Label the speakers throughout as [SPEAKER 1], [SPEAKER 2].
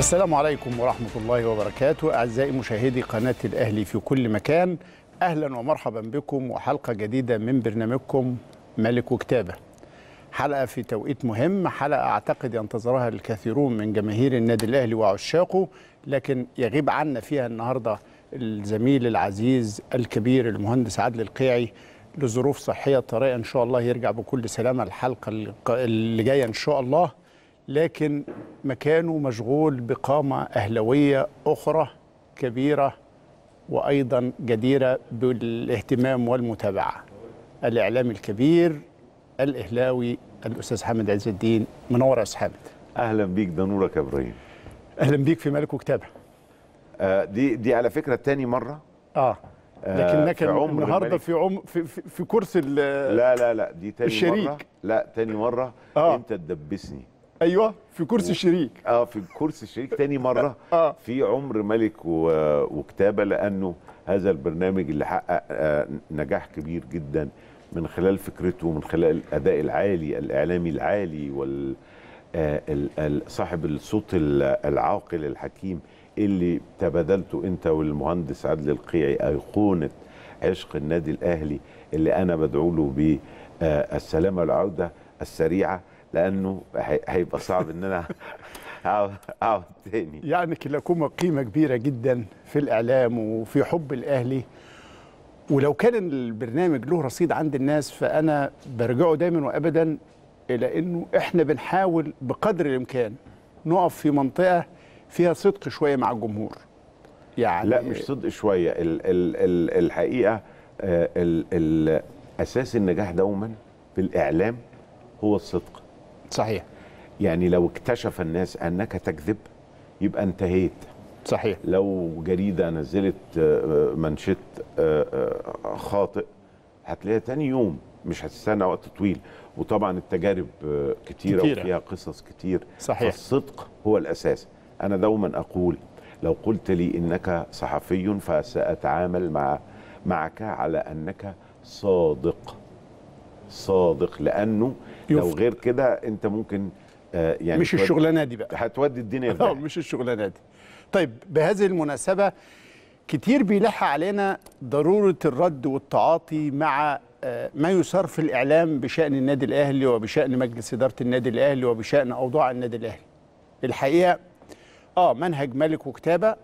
[SPEAKER 1] السلام عليكم ورحمة الله وبركاته أعزائي مشاهدي قناة الأهلي في كل مكان أهلا ومرحبا بكم وحلقة جديدة من برنامجكم ملك وكتابة حلقة في توقيت مهم حلقة أعتقد ينتظرها الكثيرون من جماهير النادي الأهلي وعشاقه لكن يغيب عنا فيها النهاردة الزميل العزيز الكبير المهندس عادل القيعي لظروف صحية طارئة إن شاء الله يرجع بكل سلامة الحلقة اللي جاية إن شاء الله لكن مكانه مشغول بقامة أهلوية أخرى كبيرة وأيضا جديرة بالاهتمام والمتابعة الإعلام الكبير الإهلاوي الأستاذ حامد عز الدين منور يا أستاذ حامد
[SPEAKER 2] اهلا بيك ده نورك يا ابراهيم
[SPEAKER 1] أهلا بيك في ملك وكتابة
[SPEAKER 2] آه دي دي على فكره تاني مره
[SPEAKER 1] آه
[SPEAKER 2] آه،
[SPEAKER 1] لكنك
[SPEAKER 2] في عمر
[SPEAKER 1] النهارده
[SPEAKER 2] الملك.
[SPEAKER 1] في عم في, في, في كرسي ال-
[SPEAKER 2] لا لا لا دي تاني
[SPEAKER 1] الشريك.
[SPEAKER 2] مره لا تاني مره
[SPEAKER 1] آه.
[SPEAKER 2] انت تدبسني
[SPEAKER 1] ايوه في كرسي الشريك
[SPEAKER 2] اه في كرسي الشريك تاني مره
[SPEAKER 1] آه.
[SPEAKER 2] في عمر ملك و... وكتابه لانه هذا البرنامج اللي حقق آه نجاح كبير جدا من خلال فكرته من خلال الاداء العالي الاعلامي العالي وال آه ال- ال- صاحب الصوت ال- العاقل الحكيم اللي تبادلته انت والمهندس عادل القيعي ايقونه عشق النادي الاهلي اللي انا بدعو له بالسلامه والعوده السريعه لانه هي- هيبقى صعب ان انا اقعد اقعد تاني
[SPEAKER 1] يعني كلاكما قيمة كبيرة جدا في الإعلام وفي حب الأهلي ولو كان البرنامج له رصيد عند الناس فأنا برجعه دايما وأبدا إلى أنه إحنا بنحاول بقدر الإمكان نقف في منطقة فيها صدق شوية مع الجمهور يعني
[SPEAKER 2] لا مش صدق شويه ال ال ال الحقيقه آه، ال ال اساس النجاح دوما في الاعلام هو الصدق
[SPEAKER 1] صحيح
[SPEAKER 2] يعني لو اكتشف الناس انك تكذب يبقى انتهيت
[SPEAKER 1] صحيح
[SPEAKER 2] لو جريدة نزلت آه، منشط آه، آه، خاطئ هتلاقيها تاني يوم مش هتستنى وقت طويل وطبعا التجارب آه، كتيرة,
[SPEAKER 1] كتيرة.
[SPEAKER 2] وفيها قصص كتير
[SPEAKER 1] صحيح.
[SPEAKER 2] فالصدق هو الأساس أنا دوما أقول لو قلت لي إنك صحفي فسأتعامل مع معك على أنك صادق صادق لأنه لو
[SPEAKER 1] يفت-
[SPEAKER 2] غير كده أنت ممكن آه، يعني
[SPEAKER 1] مش
[SPEAKER 2] تود-
[SPEAKER 1] الشغلانة دي بقى
[SPEAKER 2] هتودي الدنيا في
[SPEAKER 1] اه
[SPEAKER 2] داهية.
[SPEAKER 1] مش الشغلانه دي طيب بهذه المناسبه كتير بيلح علينا ضروره الرد والتعاطي مع آه، ما يثار في الاعلام بشان النادي الاهلي وبشان مجلس اداره النادي الاهلي وبشان اوضاع النادي الاهلي الحقيقه اه منهج ملك وكتابه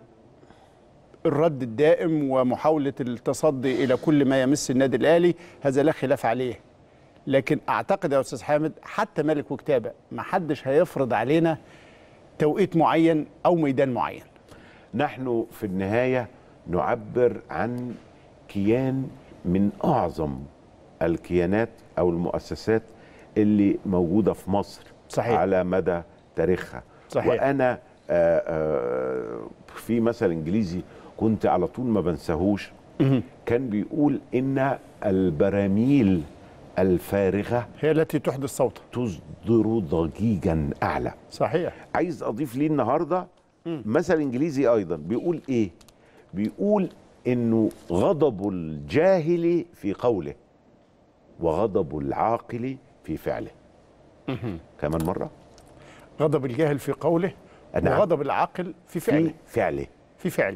[SPEAKER 1] الرد الدائم ومحاوله التصدي الى كل ما يمس النادي الاهلي هذا لا خلاف عليه لكن اعتقد يا استاذ حامد حتى ملك وكتابه ما حدش هيفرض علينا توقيت معين او ميدان معين
[SPEAKER 2] نحن في النهاية نعبر عن كيان من أعظم الكيانات أو المؤسسات اللي موجودة في مصر
[SPEAKER 1] صحيح.
[SPEAKER 2] على مدى تاريخها
[SPEAKER 1] صحيح.
[SPEAKER 2] وأنا آه، آه، في مثل إنجليزي كنت على طول ما بنساهوش كان بيقول إن البراميل الفارغة
[SPEAKER 1] هي التي تحدث صوتا
[SPEAKER 2] تصدر ضجيجا أعلى
[SPEAKER 1] صحيح
[SPEAKER 2] عايز اضيف ليه النهارده مثل انجليزي ايضا بيقول ايه بيقول انه غضب الجاهل في قوله وغضب العاقل في فعله كمان مره
[SPEAKER 1] غضب الجاهل في قوله
[SPEAKER 2] نعم.
[SPEAKER 1] وغضب العاقل في فعله
[SPEAKER 2] في فعله
[SPEAKER 1] في فعله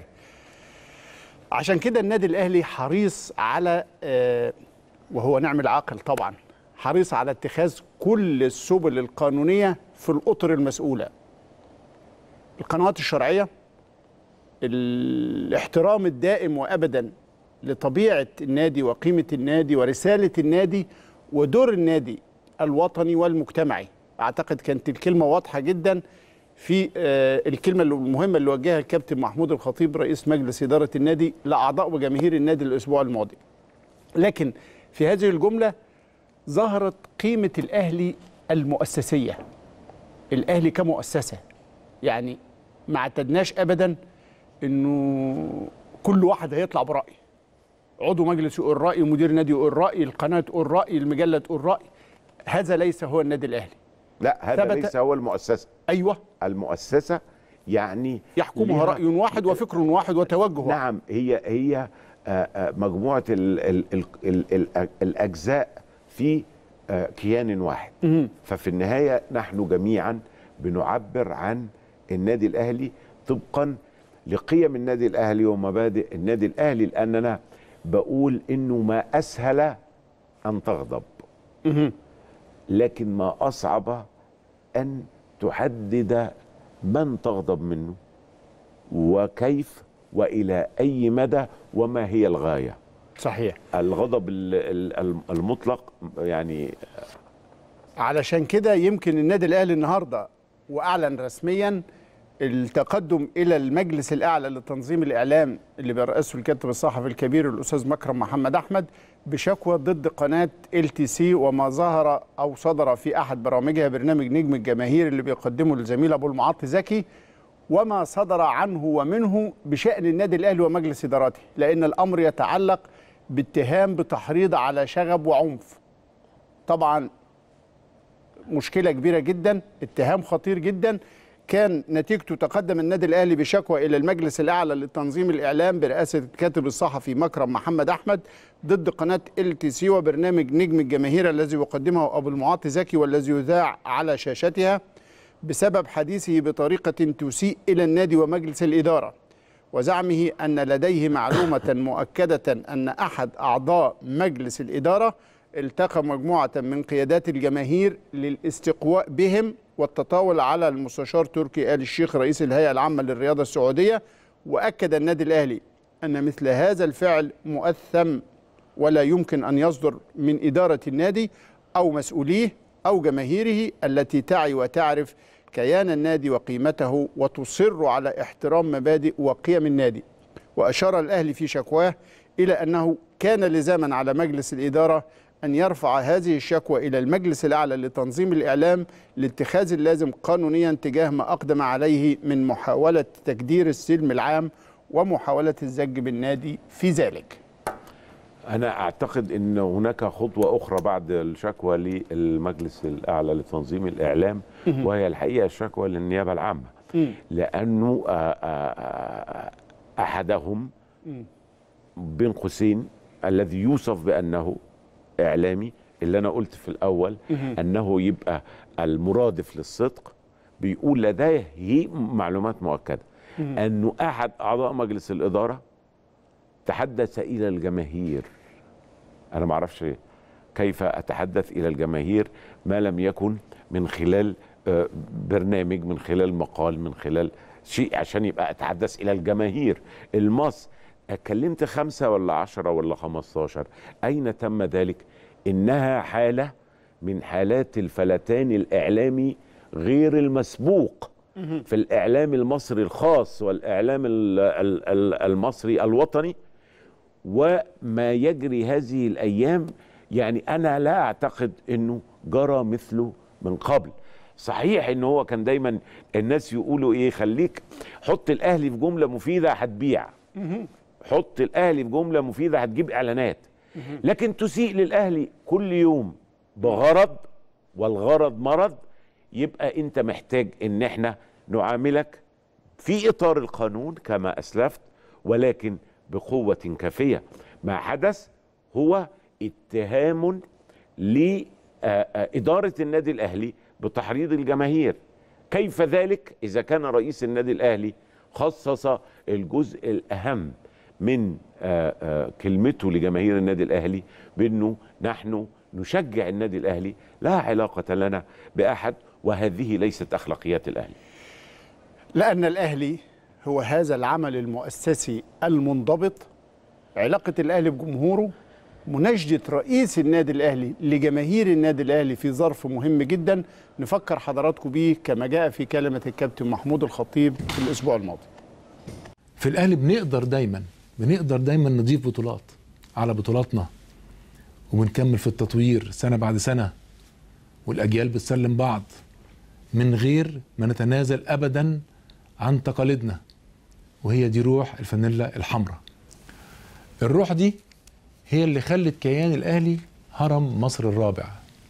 [SPEAKER 1] عشان كده النادي الاهلي حريص على آه، وهو نعم العاقل طبعا حريص على اتخاذ كل السبل القانونيه في الاطر المسؤوله القنوات الشرعيه الاحترام الدائم وابدا لطبيعه النادي وقيمه النادي ورساله النادي ودور النادي الوطني والمجتمعي اعتقد كانت الكلمه واضحه جدا في آه، الكلمه اللي- المهمه اللي وجهها الكابتن محمود الخطيب رئيس مجلس اداره النادي لاعضاء وجماهير النادي الاسبوع الماضي لكن في هذه الجمله ظهرت قيمه الاهلي المؤسسيه الاهلي كمؤسسه يعني ما اعتدناش ابدا انه كل واحد هيطلع براي عضو مجلس يقول راي مدير نادي يقول راي القناه تقول راي المجله تقول راي هذا ليس هو النادي الاهلي
[SPEAKER 2] لا هذا
[SPEAKER 1] ثبت-
[SPEAKER 2] ليس هو المؤسسه
[SPEAKER 1] ايوه
[SPEAKER 2] المؤسسه يعني
[SPEAKER 1] يحكمها
[SPEAKER 2] ليها-
[SPEAKER 1] راي واحد وفكر واحد وتوجه واحد
[SPEAKER 2] نعم هي هي آه، آه، مجموعه ال ال ال ال ال الاجزاء في آه، كيان واحد ففي النهايه نحن جميعا بنعبر عن النادي الاهلي طبقا لقيم النادي الاهلي ومبادئ النادي الاهلي لان انا بقول انه ما اسهل ان تغضب لكن ما اصعب ان تحدد من تغضب منه وكيف والى اي مدى وما هي الغايه
[SPEAKER 1] صحيح
[SPEAKER 2] الغضب ال- ال- المطلق يعني
[SPEAKER 1] علشان كده يمكن النادي الاهلي النهارده واعلن رسميا التقدم الى المجلس الاعلى لتنظيم الاعلام اللي بيرأسه الكاتب الصحفي الكبير الاستاذ مكرم محمد احمد بشكوى ضد قناه ال تي سي وما ظهر او صدر في احد برامجها برنامج نجم الجماهير اللي بيقدمه الزميل ابو المعاطي زكي وما صدر عنه ومنه بشان النادي الاهلي ومجلس ادارته لان الامر يتعلق باتهام بتحريض على شغب وعنف طبعا مشكله كبيره جدا اتهام خطير جدا كان نتيجته تقدم النادي الاهلي بشكوى الى المجلس الاعلى لتنظيم الاعلام برئاسه الكاتب الصحفي مكرم محمد احمد ضد قناه ال تي سي وبرنامج نجم الجماهير الذي يقدمه ابو المعاطي زكي والذي يذاع على شاشتها بسبب حديثه بطريقه تسيء الى النادي ومجلس الاداره وزعمه ان لديه معلومه مؤكده ان احد اعضاء مجلس الاداره التقى مجموعه من قيادات الجماهير للاستقواء بهم والتطاول على المستشار تركي آل الشيخ رئيس الهيئه العامه للرياضه السعوديه واكد النادي الاهلي ان مثل هذا الفعل مؤثم ولا يمكن ان يصدر من اداره النادي او مسؤوليه او جماهيره التي تعي وتعرف كيان النادي وقيمته وتصر على احترام مبادئ وقيم النادي واشار الاهلي في شكواه الى انه كان لزاما على مجلس الاداره ان يرفع هذه الشكوى الى المجلس الاعلى لتنظيم الاعلام لاتخاذ اللازم قانونيا تجاه ما اقدم عليه من محاوله تجدير السلم العام ومحاوله الزج بالنادي في ذلك
[SPEAKER 2] انا اعتقد ان هناك خطوه اخرى بعد الشكوى للمجلس الاعلى لتنظيم الاعلام وهي الحقيقه الشكوى للنيابه العامه لانه آه، آه، آه، احدهم بين قوسين الذي يوصف بانه اعلامي اللي انا قلت في الاول انه يبقى المرادف للصدق بيقول لديه معلومات مؤكده انه احد اعضاء مجلس الاداره تحدث الى الجماهير انا ما اعرفش كيف اتحدث الى الجماهير ما لم يكن من خلال آه، برنامج من خلال مقال من خلال شيء عشان يبقى اتحدث الى الجماهير المص كلمت خمسة ولا عشرة ولا خمستاشر أين تم ذلك إنها حالة من حالات الفلتان الإعلامي غير المسبوق في الإعلام المصري الخاص والإعلام ال- ال- ال- المصري الوطني وما يجري هذه الايام يعني انا لا اعتقد انه جرى مثله من قبل صحيح ان هو كان دايما الناس يقولوا ايه خليك حط الاهلي في جمله مفيده هتبيع حط الاهلي في جمله مفيده هتجيب اعلانات لكن تسيء للاهلي كل يوم بغرض والغرض مرض يبقى انت محتاج ان احنا نعاملك في اطار القانون كما اسلفت ولكن بقوه كافيه ما حدث هو اتهام لاداره النادي الاهلي بتحريض الجماهير كيف ذلك اذا كان رئيس النادي الاهلي خصص الجزء الاهم من آه، آه، كلمته لجماهير النادي الاهلي بانه نحن نشجع النادي الاهلي لا علاقه لنا باحد وهذه ليست اخلاقيات الاهلي
[SPEAKER 1] لأن الأهلي هو هذا العمل المؤسسي المنضبط علاقة الأهلي بجمهوره مناشدة رئيس النادي الأهلي لجماهير النادي الأهلي في ظرف مهم جدا نفكر حضراتكم بيه كما جاء في كلمة الكابتن محمود الخطيب في الأسبوع الماضي
[SPEAKER 3] في الاهلي بنقدر دايما بنقدر دايما نضيف بطولات على بطولاتنا وبنكمل في التطوير سنه بعد سنه والاجيال بتسلم بعض من غير ما نتنازل ابدا عن تقاليدنا وهي دي روح الفانيلا الحمراء الروح دي هي اللي خلت كيان الاهلي هرم مصر الرابع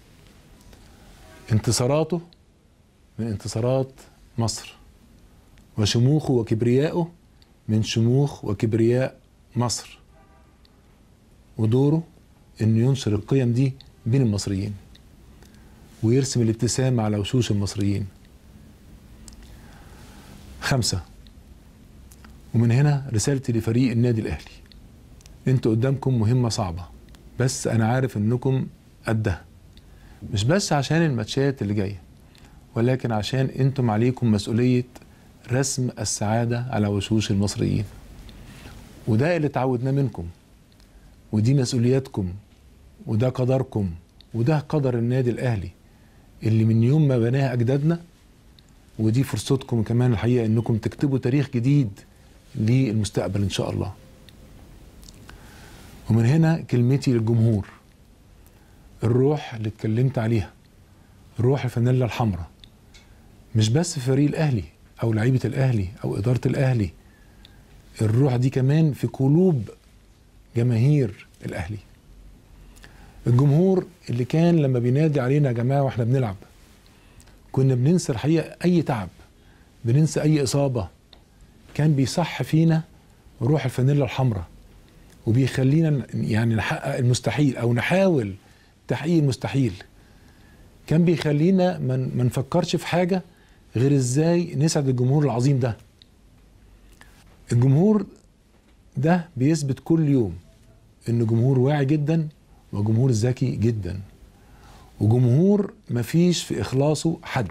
[SPEAKER 3] انتصاراته من انتصارات مصر وشموخه وكبريائه من شموخ وكبرياء مصر ودوره انه ينشر القيم دي بين المصريين ويرسم الابتسامة على وشوش المصريين خمسة ومن هنا رسالتي لفريق النادي الأهلي انتوا قدامكم مهمة صعبة بس أنا عارف إنكم قدها مش بس عشان الماتشات اللي جاية ولكن عشان انتم عليكم مسؤولية رسم السعادة على وشوش المصريين وده اللي اتعودناه منكم ودي مسؤولياتكم وده قدركم وده قدر النادي الأهلي اللي من يوم ما بناها أجدادنا ودي فرصتكم كمان الحقيقة انكم تكتبوا تاريخ جديد للمستقبل ان شاء الله ومن هنا كلمتي للجمهور الروح اللي اتكلمت عليها روح الفانيلا الحمراء مش بس في فريق الاهلي او لعيبه الاهلي او اداره الاهلي الروح دي كمان في قلوب جماهير الاهلي الجمهور اللي كان لما بينادي علينا يا جماعه واحنا بنلعب كنا بننسى الحقيقه اي تعب بننسى اي اصابه كان بيصح فينا روح الفانيلا الحمراء وبيخلينا يعني نحقق المستحيل او نحاول تحقيق المستحيل كان بيخلينا ما نفكرش في حاجه غير ازاي نسعد الجمهور العظيم ده الجمهور ده بيثبت كل يوم انه جمهور واعي جدا وجمهور ذكي جدا وجمهور مفيش في اخلاصه حد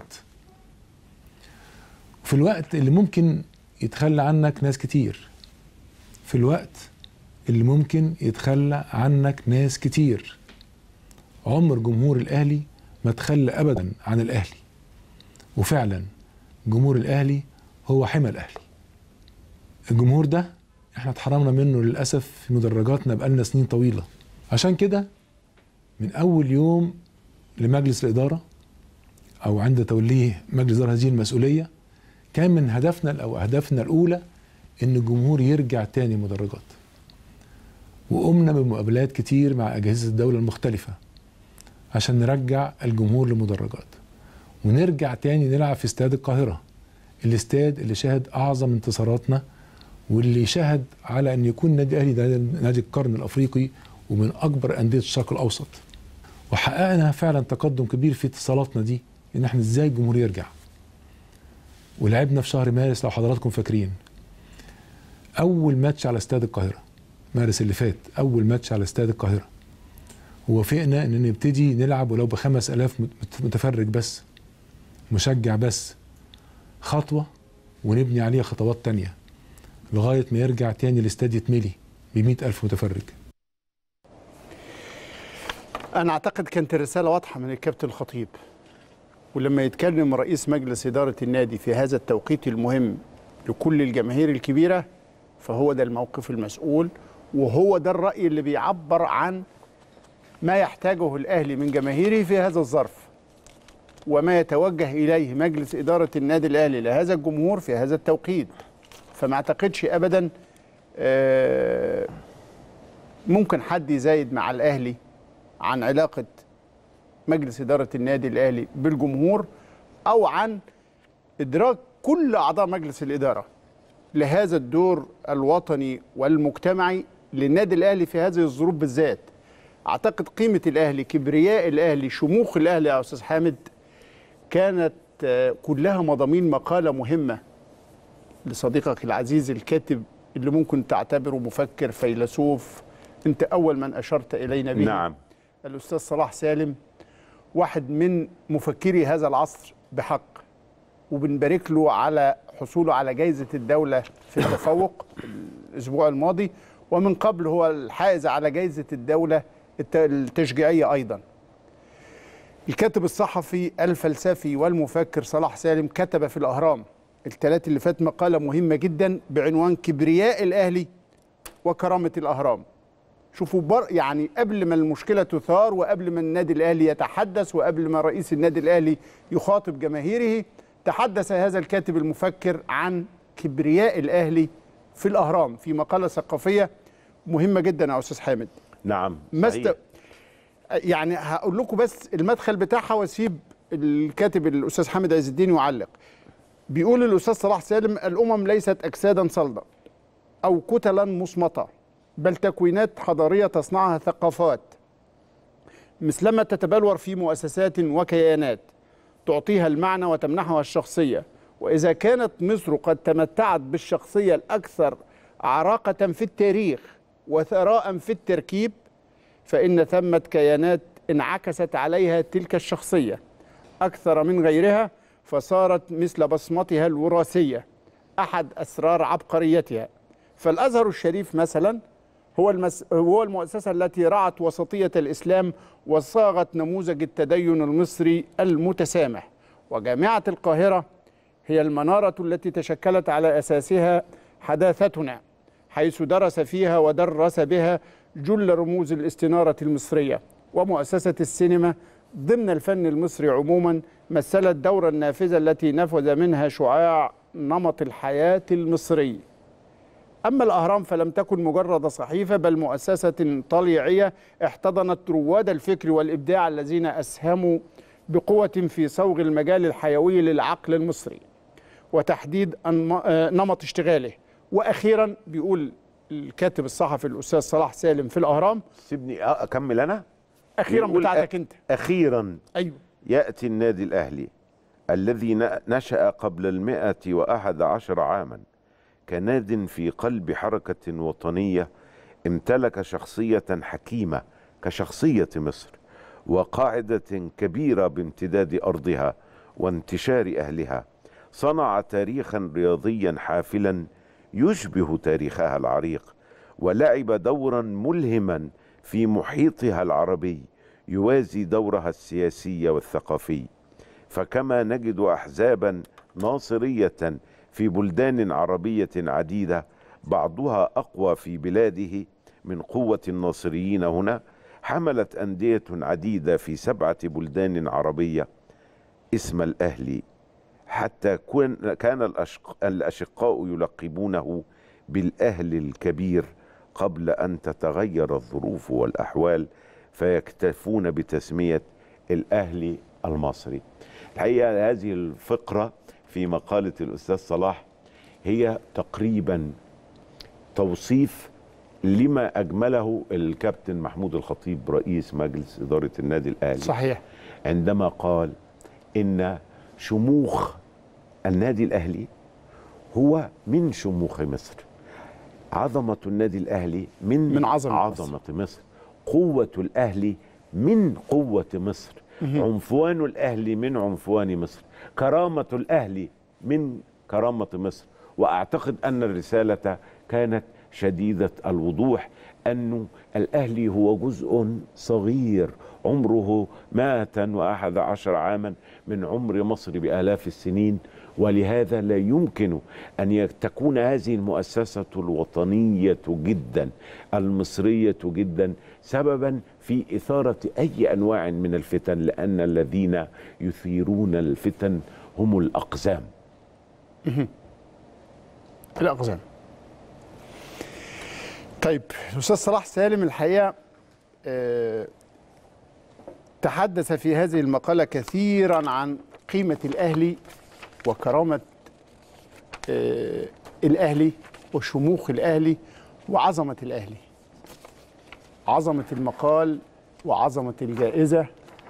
[SPEAKER 3] في الوقت اللي ممكن يتخلى عنك ناس كتير في الوقت اللي ممكن يتخلى عنك ناس كتير عمر جمهور الاهلي ما تخلى ابدا عن الاهلي وفعلا جمهور الاهلي هو حمى الاهلي الجمهور ده احنا اتحرمنا منه للاسف في مدرجاتنا بقالنا سنين طويله عشان كده من اول يوم لمجلس الاداره او عند توليه مجلس اداره هذه المسؤوليه كان من هدفنا او اهدافنا الاولى ان الجمهور يرجع تاني مدرجات وقمنا بمقابلات كتير مع اجهزه الدوله المختلفه عشان نرجع الجمهور للمدرجات ونرجع تاني نلعب في استاد القاهره الاستاد اللي شهد اعظم انتصاراتنا واللي شهد على ان يكون النادي الاهلي ده نادي القرن الافريقي ومن اكبر انديه الشرق الاوسط وحققنا فعلا تقدم كبير في اتصالاتنا دي ان احنا ازاي الجمهور يرجع ولعبنا في شهر مارس لو حضراتكم فاكرين اول ماتش على استاد القاهره مارس اللي فات اول ماتش على استاد القاهره ووافقنا ان نبتدي نلعب ولو بخمس الاف متفرج بس مشجع بس خطوه ونبني عليها خطوات تانية لغايه ما يرجع تاني الاستاد يتملي ب ألف متفرج
[SPEAKER 1] أنا أعتقد كانت الرسالة واضحة من الكابتن الخطيب ولما يتكلم رئيس مجلس إدارة النادي في هذا التوقيت المهم لكل الجماهير الكبيرة فهو ده الموقف المسؤول وهو ده الرأي اللي بيعبر عن ما يحتاجه الأهلي من جماهيره في هذا الظرف وما يتوجه إليه مجلس إدارة النادي الأهلي لهذا الجمهور في هذا التوقيت فما أعتقدش أبدا آه، ممكن حد يزايد مع الأهلي عن علاقة مجلس إدارة النادي الأهلي بالجمهور أو عن إدراك كل أعضاء مجلس الإدارة لهذا الدور الوطني والمجتمعي للنادي الأهلي في هذه الظروف بالذات أعتقد قيمة الأهلي كبرياء الأهلي شموخ الأهلي يا أستاذ حامد كانت آه، كلها مضامين مقالة مهمة لصديقك العزيز الكاتب اللي ممكن تعتبره مفكر فيلسوف أنت أول من أشرت إلينا به
[SPEAKER 2] نعم
[SPEAKER 1] الأستاذ صلاح سالم واحد من مفكري هذا العصر بحق وبنبارك له على حصوله على جائزة الدولة في التفوق الأسبوع الماضي ومن قبل هو الحائز على جائزة الدولة الت- التشجيعية أيضا الكاتب الصحفي الفلسفي والمفكر صلاح سالم كتب في الأهرام الثلاث اللي فات مقالة مهمة جدا بعنوان كبرياء الأهلي وكرامة الأهرام شوفوا بر يعني قبل ما المشكله تثار وقبل ما النادي الاهلي يتحدث وقبل ما رئيس النادي الاهلي يخاطب جماهيره تحدث هذا الكاتب المفكر عن كبرياء الاهلي في الاهرام في مقاله ثقافيه مهمه جدا يا استاذ حامد
[SPEAKER 2] نعم
[SPEAKER 1] ما
[SPEAKER 2] صحيح.
[SPEAKER 1] است... يعني هقول لكم بس المدخل بتاعها واسيب الكاتب الاستاذ حامد عز الدين يعلق بيقول الاستاذ صلاح سالم الامم ليست اجسادا صلبه او كتلا مصمته بل تكوينات حضاريه تصنعها ثقافات مثلما تتبلور في مؤسسات وكيانات تعطيها المعنى وتمنحها الشخصيه وإذا كانت مصر قد تمتعت بالشخصية الأكثر عراقة في التاريخ وثراء في التركيب فإن ثمة كيانات انعكست عليها تلك الشخصية أكثر من غيرها فصارت مثل بصمتها الوراثية أحد أسرار عبقريتها فالأزهر الشريف مثلا هو المس... هو المؤسسة التي رعت وسطية الإسلام وصاغت نموذج التدين المصري المتسامح وجامعة القاهرة هي المنارة التي تشكلت على أساسها حداثتنا حيث درس فيها ودرس بها جل رموز الاستنارة المصرية ومؤسسة السينما ضمن الفن المصري عموما مثلت دور النافذة التي نفذ منها شعاع نمط الحياة المصري أما الأهرام فلم تكن مجرد صحيفة بل مؤسسة طليعية احتضنت رواد الفكر والإبداع الذين أسهموا بقوة في صوغ المجال الحيوي للعقل المصري وتحديد أنم- آه، نمط اشتغاله وأخيرا بيقول الكاتب الصحفي الأستاذ صلاح سالم في الأهرام
[SPEAKER 2] سيبني أ- اكمل انا
[SPEAKER 1] أخيرا
[SPEAKER 2] بيقول
[SPEAKER 1] بتاعتك
[SPEAKER 2] أ-
[SPEAKER 1] أنت
[SPEAKER 2] اخيرا
[SPEAKER 1] أيوه
[SPEAKER 2] يأتي النادي الأهلي الذي ن- نشأ قبل المائة وأحد عشر عاما كناد في قلب حركة وطنية امتلك شخصية حكيمة كشخصية مصر وقاعدة كبيرة بامتداد أرضها وانتشار أهلها صنع تاريخا رياضيا حافلا يشبه تاريخها العريق ولعب دورا ملهما في محيطها العربي يوازي دورها السياسي والثقافي فكما نجد احزابا ناصريه في بلدان عربيه عديده بعضها اقوى في بلاده من قوه الناصريين هنا حملت انديه عديده في سبعه بلدان عربيه اسم الاهلي حتى كن- كان الأشق- الاشقاء يلقبونه بالاهل الكبير قبل ان تتغير الظروف والاحوال فيكتفون بتسميه الاهلي المصري. الحقيقه هذه الفقره في مقاله الاستاذ صلاح هي تقريبا توصيف لما اجمله الكابتن محمود الخطيب رئيس مجلس اداره النادي الاهلي
[SPEAKER 1] صحيح
[SPEAKER 2] عندما قال ان شموخ النادي الاهلي هو من شموخ مصر عظمه النادي الاهلي من
[SPEAKER 1] من عظمة
[SPEAKER 2] عظمه مصر قوه الاهلي من قوه مصر عنفوان الاهلي من عنفوان مصر كرامه الاهلي من كرامه مصر واعتقد ان الرساله كانت شديده الوضوح انه الاهلي هو جزء صغير عمره مائة وأحد عشر عاما من عمر مصر بآلاف السنين ولهذا لا يمكن أن ي- تكون هذه المؤسسة الوطنية جدا المصرية جدا سببا في إثارة أي أنواع من الفتن لأن الذين يثيرون الفتن هم الأقزام
[SPEAKER 1] الأقزام طيب الأستاذ صلاح سالم الحقيقة آه، تحدث في هذه المقالة كثيرا عن قيمة الأهلي وكرامة آه، الأهلي وشموخ الأهلي وعظمة الأهلي عظمة المقال وعظمة الجائزة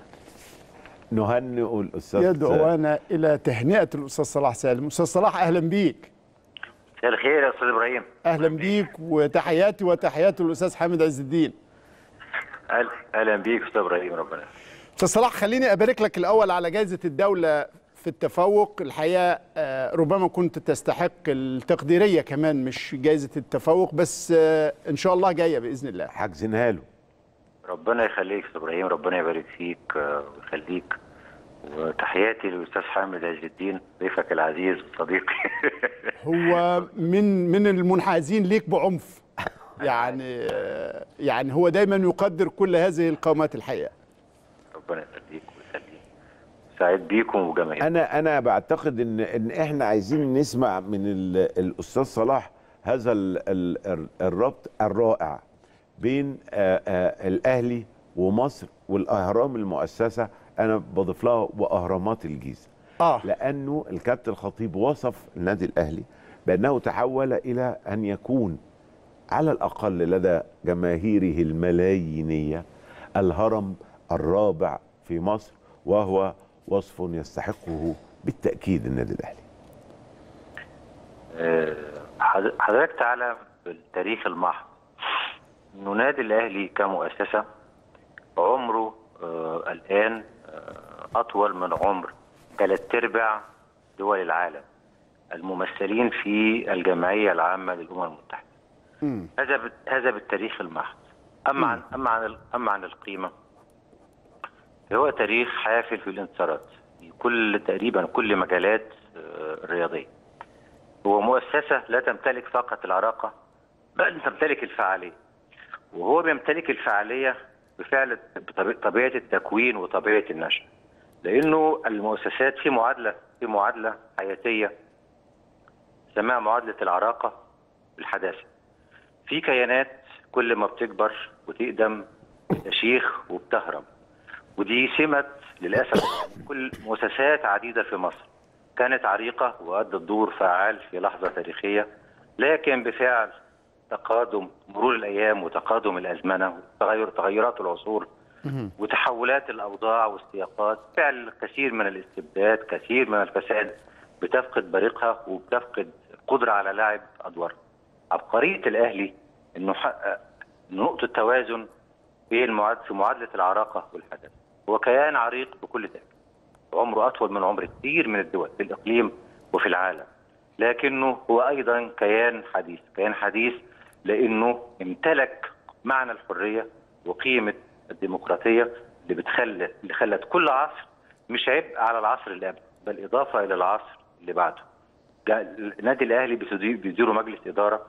[SPEAKER 2] نهنئ الأستاذ
[SPEAKER 1] يدعونا إلى تهنئة الأستاذ صلاح سالم أستاذ صلاح أهلا بيك
[SPEAKER 4] مساء الخير يا استاذ ابراهيم
[SPEAKER 1] اهلا بيك وتحياتي وتحيات الاستاذ حامد عز الدين
[SPEAKER 4] أهل- اهلا بيك استاذ ابراهيم ربنا
[SPEAKER 1] استاذ صلاح خليني ابارك لك الاول على جائزه الدوله في التفوق الحقيقه آه، ربما كنت تستحق التقديريه كمان مش جائزه التفوق بس آه، ان شاء الله جايه باذن الله
[SPEAKER 2] حاجزينها له
[SPEAKER 4] ربنا يخليك استاذ ابراهيم ربنا يبارك فيك آه، ويخليك وتحياتي للاستاذ حامد عز الدين ضيفك العزيز وصديقي
[SPEAKER 1] هو من من المنحازين ليك بعنف يعني آه، يعني هو دايما يقدر كل هذه القامات الحقيقه
[SPEAKER 4] ربنا يخليك ويخليك سعيد بيكم وجماهيركم
[SPEAKER 2] انا انا بعتقد ان ان احنا عايزين نسمع من ال- الاستاذ صلاح هذا ال ال ال- الربط الرائع بين آه، آه، الاهلي ومصر والاهرام المؤسسه انا بضيف لها واهرامات الجيزه
[SPEAKER 1] اه
[SPEAKER 2] لانه الكابتن الخطيب وصف النادي الاهلي بانه تحول الى ان يكون على الاقل لدى جماهيره الملايينيه الهرم الرابع في مصر وهو وصف يستحقه بالتاكيد النادي الاهلي
[SPEAKER 4] آه، حض- حضرتك تعلم بالتاريخ المحض انه نادي الاهلي كمؤسسه عمره آه، الان آه، اطول من عمر ثلاث ارباع دول العالم الممثلين في الجمعيه العامه للامم المتحده
[SPEAKER 1] مم.
[SPEAKER 4] هذا بال- هذا بالتاريخ المحض اما عن اما عن ال- اما عن القيمه هو تاريخ حافل في الانتصارات في كل تقريبا كل مجالات آه، الرياضيه هو مؤسسه لا تمتلك فقط العراقه بل تمتلك الفعاليه وهو بيمتلك الفعاليه بفعل بطبي- طبيعه التكوين وطبيعه النشأ لانه المؤسسات في معادله في معادله حياتيه سماها معادله العراقه بالحداثه في كيانات كل ما بتكبر وتقدم تشيخ وبتهرم ودي سمة للأسف كل مؤسسات عديدة في مصر كانت عريقة وأدت دور فعال في لحظة تاريخية لكن بفعل تقادم مرور الأيام وتقادم الأزمنة وتغير تغيرات العصور وتحولات الأوضاع والسياقات فعل كثير من الاستبداد كثير من الفساد بتفقد بريقها وبتفقد قدرة على لعب أدوارها عبقرية الأهلي إنه حقق نقطة توازن في المعاد في معادلة العراقة والحدث هو كيان عريق بكل تأكيد عمره أطول من عمر كثير من الدول في الإقليم وفي العالم لكنه هو أيضا كيان حديث كيان حديث لأنه امتلك معنى الحرية وقيمة الديمقراطية اللي بتخلي اللي خلت كل عصر مش عبء على العصر اللي قبله بل إضافة إلى العصر اللي بعده جا- النادي الأهلي بيدير- بيديره مجلس إدارة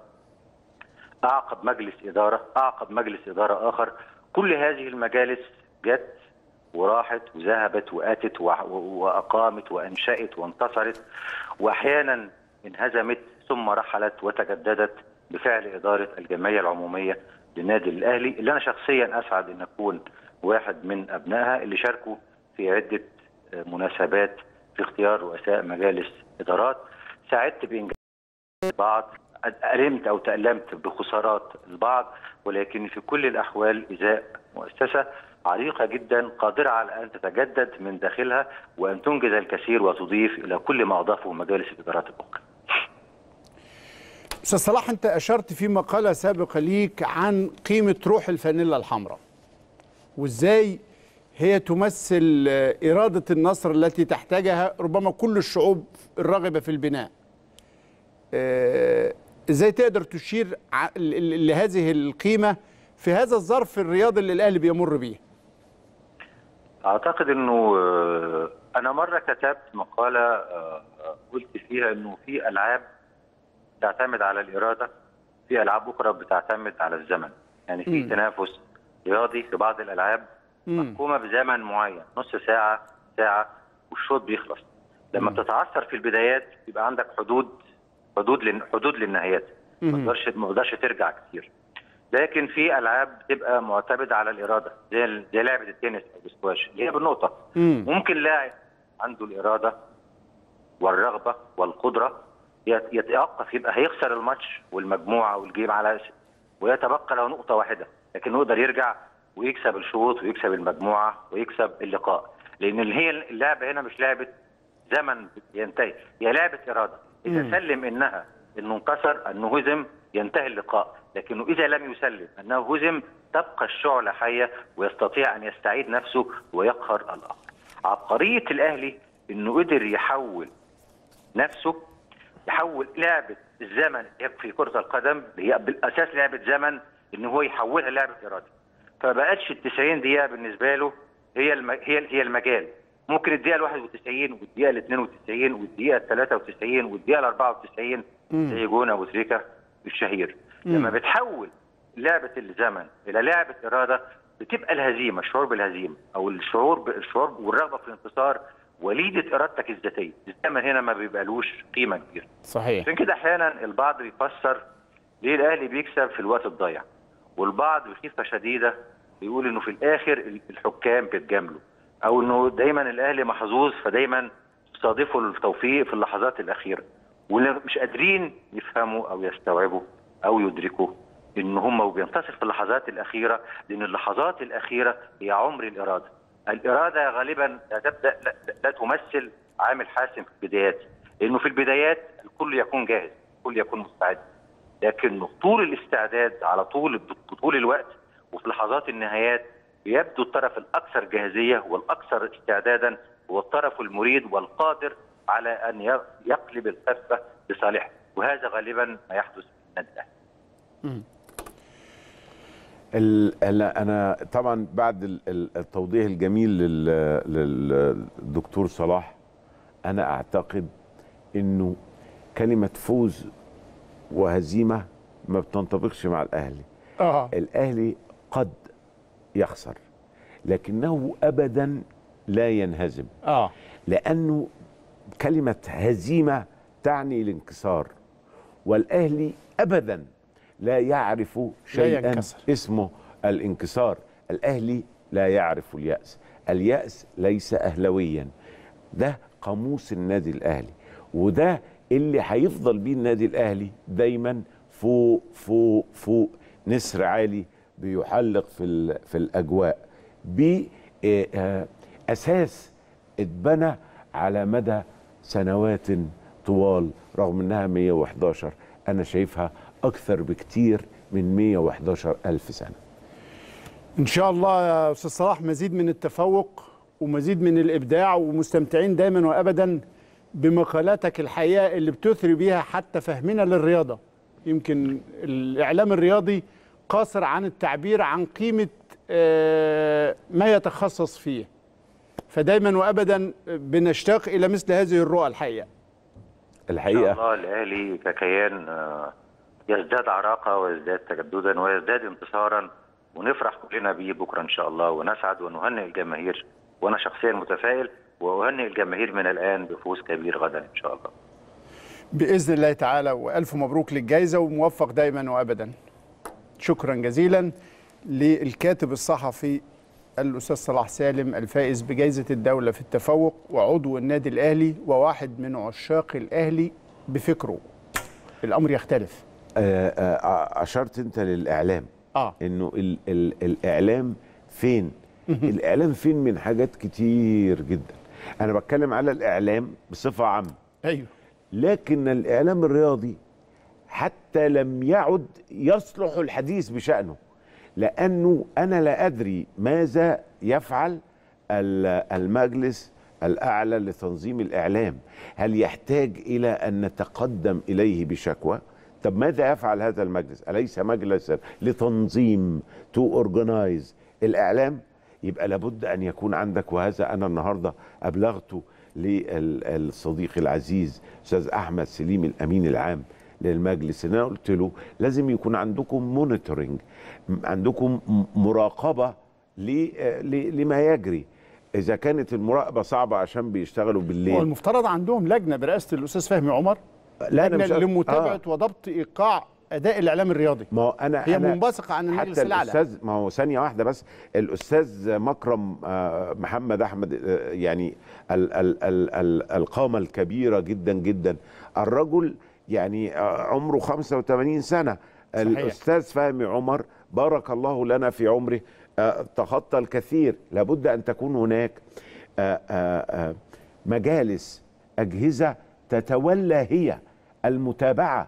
[SPEAKER 4] أعقب مجلس إدارة أعقب مجلس إدارة آخر كل هذه المجالس جت وراحت وذهبت واتت وع- و- واقامت وانشات وانتصرت واحيانا انهزمت ثم رحلت وتجددت بفعل اداره الجمعيه العموميه للنادي الاهلي اللي انا شخصيا اسعد ان اكون واحد من ابنائها اللي شاركوا في عده آه، مناسبات في اختيار رؤساء مجالس ادارات ساعدت بانجاز البعض ألمت أو تألمت بخسارات البعض ولكن في كل الأحوال إزاء مؤسسة عريقة جدا قادرة على أن تتجدد من داخلها وأن تنجز الكثير وتضيف إلى كل ما أضافه مجالس الإدارات الأخرى
[SPEAKER 1] استاذ صلاح انت اشرت في مقاله سابقه ليك عن قيمه روح الفانيلا الحمراء وازاي هي تمثل آه، اراده النصر التي تحتاجها ربما كل الشعوب الراغبه في البناء آه، ازاي تقدر تشير ع- ل- ل- لهذه القيمه في هذا الظرف الرياضي اللي الاهلي بيمر بيه
[SPEAKER 4] أعتقد أنه آه، أنا مرة كتبت مقالة آه، آه، قلت فيها أنه في ألعاب تعتمد على الإرادة في ألعاب أخرى بتعتمد على الزمن يعني في
[SPEAKER 1] مم.
[SPEAKER 4] تنافس رياضي في بعض الألعاب
[SPEAKER 1] مم.
[SPEAKER 4] محكومة بزمن معين نص ساعة ساعة والشوط بيخلص لما
[SPEAKER 1] مم.
[SPEAKER 4] بتتعثر في البدايات يبقى عندك حدود حدود لل- حدود للنهايات ما
[SPEAKER 1] مم.
[SPEAKER 4] تقدرش ما تقدرش ترجع كتير لكن في العاب بتبقى معتمده على الاراده زي ال- زي لعبه التنس او السكواش اللي هي بالنقطه
[SPEAKER 1] مم.
[SPEAKER 4] ممكن لاعب عنده الاراده والرغبه والقدره يت- يتوقف يبقى هيخسر الماتش والمجموعه والجيم على س- ويتبقى له نقطه واحده لكنه يقدر يرجع ويكسب الشوط ويكسب المجموعه ويكسب اللقاء لان اللي هي اللعبه هنا مش لعبه زمن ينتهي هي لعبه اراده اذا
[SPEAKER 1] مم.
[SPEAKER 4] سلم انها انه انكسر انه هزم ينتهي اللقاء لكنه اذا لم يسلم انه هزم تبقى الشعله حيه ويستطيع ان يستعيد نفسه ويقهر الاخر عبقريه الاهلي انه قدر يحول نفسه يحول لعبه الزمن اللي هي في كره القدم اللي هي بالاساس لعبه زمن ان هو يحولها لعبه اراده فبقتش ال 90 دقيقه بالنسبه له هي الم... هي هي المجال ممكن الدقيقه ال 91 والدقيقه ال 92 والدقيقه ال 93 والدقيقه ال 94
[SPEAKER 1] مم.
[SPEAKER 4] زي جون ابو تريكه الشهير
[SPEAKER 1] مم.
[SPEAKER 4] لما بتحول لعبه الزمن الى لعبه اراده بتبقى الهزيمه الشعور بالهزيمه او الشعور ب... الشعور والرغبه في الانتصار وليده ارادتك الذاتيه الزمن هنا ما بيبقالوش قيمه كبيره
[SPEAKER 1] صحيح
[SPEAKER 4] عشان كده احيانا البعض بيفسر ليه الاهلي بيكسب في الوقت الضايع والبعض بخيفه شديده بيقول انه في الاخر الحكام بيتجاملوا او انه دايما الاهلي محظوظ فدايما يصادفوا التوفيق في اللحظات الاخيره واللي مش قادرين يفهموا او يستوعبوا او يدركوا ان هم بينتصر في اللحظات الاخيره لان اللحظات الاخيره هي عمر الاراده الاراده غالبا لا تبدا لا, لا تمثل عامل حاسم في البدايات لانه في البدايات الكل يكون جاهز الكل يكون مستعد لكن طول الاستعداد على طول طول الوقت وفي لحظات النهايات يبدو الطرف الاكثر جاهزيه والاكثر استعدادا هو الطرف المريد والقادر على ان يقلب الكفه لصالحه وهذا غالبا ما يحدث في النادي الاهلي.
[SPEAKER 2] ال- ال- انا طبعا بعد ال- ال- التوضيح الجميل لل- للدكتور صلاح انا اعتقد انه كلمه فوز وهزيمه ما بتنطبقش مع الاهلي
[SPEAKER 1] اه
[SPEAKER 2] الاهلي قد يخسر لكنه ابدا لا ينهزم
[SPEAKER 1] اه
[SPEAKER 2] لانه كلمه هزيمه تعني الانكسار والاهلي ابدا لا يعرف شيئا
[SPEAKER 1] ينكسر.
[SPEAKER 2] اسمه الانكسار الاهلي لا يعرف الياس الياس ليس اهلويا ده قاموس النادي الاهلي وده اللي هيفضل بيه النادي الاهلي دايما فوق فوق فوق نسر عالي بيحلق في ال- في الاجواء باساس اتبنى على مدى سنوات طوال رغم انها 111 انا شايفها اكثر بكتير من 111 الف سنه
[SPEAKER 1] ان شاء الله يا استاذ صلاح مزيد من التفوق ومزيد من الابداع ومستمتعين دايما وابدا بمقالاتك الحقيقه اللي بتثري بيها حتى فهمنا للرياضه يمكن الاعلام الرياضي قاصر عن التعبير عن قيمه آه، ما يتخصص فيه فدايما وابدا بنشتاق الى مثل هذه الرؤى الحقيقه
[SPEAKER 4] ان شاء
[SPEAKER 2] الحقيقه
[SPEAKER 4] الله الاهلي ككيان آه، يزداد عراقه ويزداد تجددا ويزداد انتصارا ونفرح كلنا بيه بكره ان شاء الله ونسعد ونهنئ الجماهير وانا شخصيا متفائل واهنئ الجماهير من الان بفوز كبير غدا ان شاء الله
[SPEAKER 1] باذن الله تعالى والف مبروك للجائزه وموفق دايما وابدا شكرا جزيلا للكاتب الصحفي الاستاذ صلاح سالم الفائز بجائزه الدوله في التفوق وعضو النادي الاهلي وواحد من عشاق الاهلي بفكره الامر يختلف
[SPEAKER 2] آه، آه، اشرت انت للاعلام
[SPEAKER 1] اه
[SPEAKER 2] انه ال ال الاعلام فين الاعلام فين من حاجات كتير جدا انا بتكلم على الاعلام بصفه عامه
[SPEAKER 1] ايوه
[SPEAKER 2] لكن الاعلام الرياضي حتى لم يعد يصلح الحديث بشانه لانه انا لا ادري ماذا يفعل ال- المجلس الاعلى لتنظيم الاعلام هل يحتاج الى ان نتقدم اليه بشكوى طب ماذا يفعل هذا المجلس اليس مجلسا لتنظيم تو اورجنايز الاعلام يبقى لابد ان يكون عندك وهذا انا النهارده ابلغته للصديق العزيز استاذ احمد سليم الامين العام للمجلس ان انا قلت له لازم يكون عندكم مونيتورنج عندكم م- مراقبه ل- ل- لما يجري اذا كانت المراقبه صعبه عشان بيشتغلوا
[SPEAKER 1] هو
[SPEAKER 2] بالليل
[SPEAKER 1] المفترض عندهم لجنه برئاسه الاستاذ فهمي عمر
[SPEAKER 2] لا انا
[SPEAKER 1] لجنه
[SPEAKER 2] مش
[SPEAKER 1] لمتابعه وضبط ايقاع اداء الاعلام الرياضي
[SPEAKER 2] ما هو انا
[SPEAKER 1] هي
[SPEAKER 2] أنا
[SPEAKER 1] منبثقه عن المجلس
[SPEAKER 2] حتى
[SPEAKER 1] الاعلى
[SPEAKER 2] الاستاذ ما هو ثانيه واحده بس الاستاذ مكرم آه، محمد احمد آه، يعني ال ال ال ال القامه الكبيره جدا جدا الرجل يعني آه، عمره 85 سنه الاستاذ فهمي عمر بارك الله لنا في عمره آه، تخطى الكثير لابد ان تكون هناك آه، آه، آه، مجالس اجهزه تتولى هي المتابعه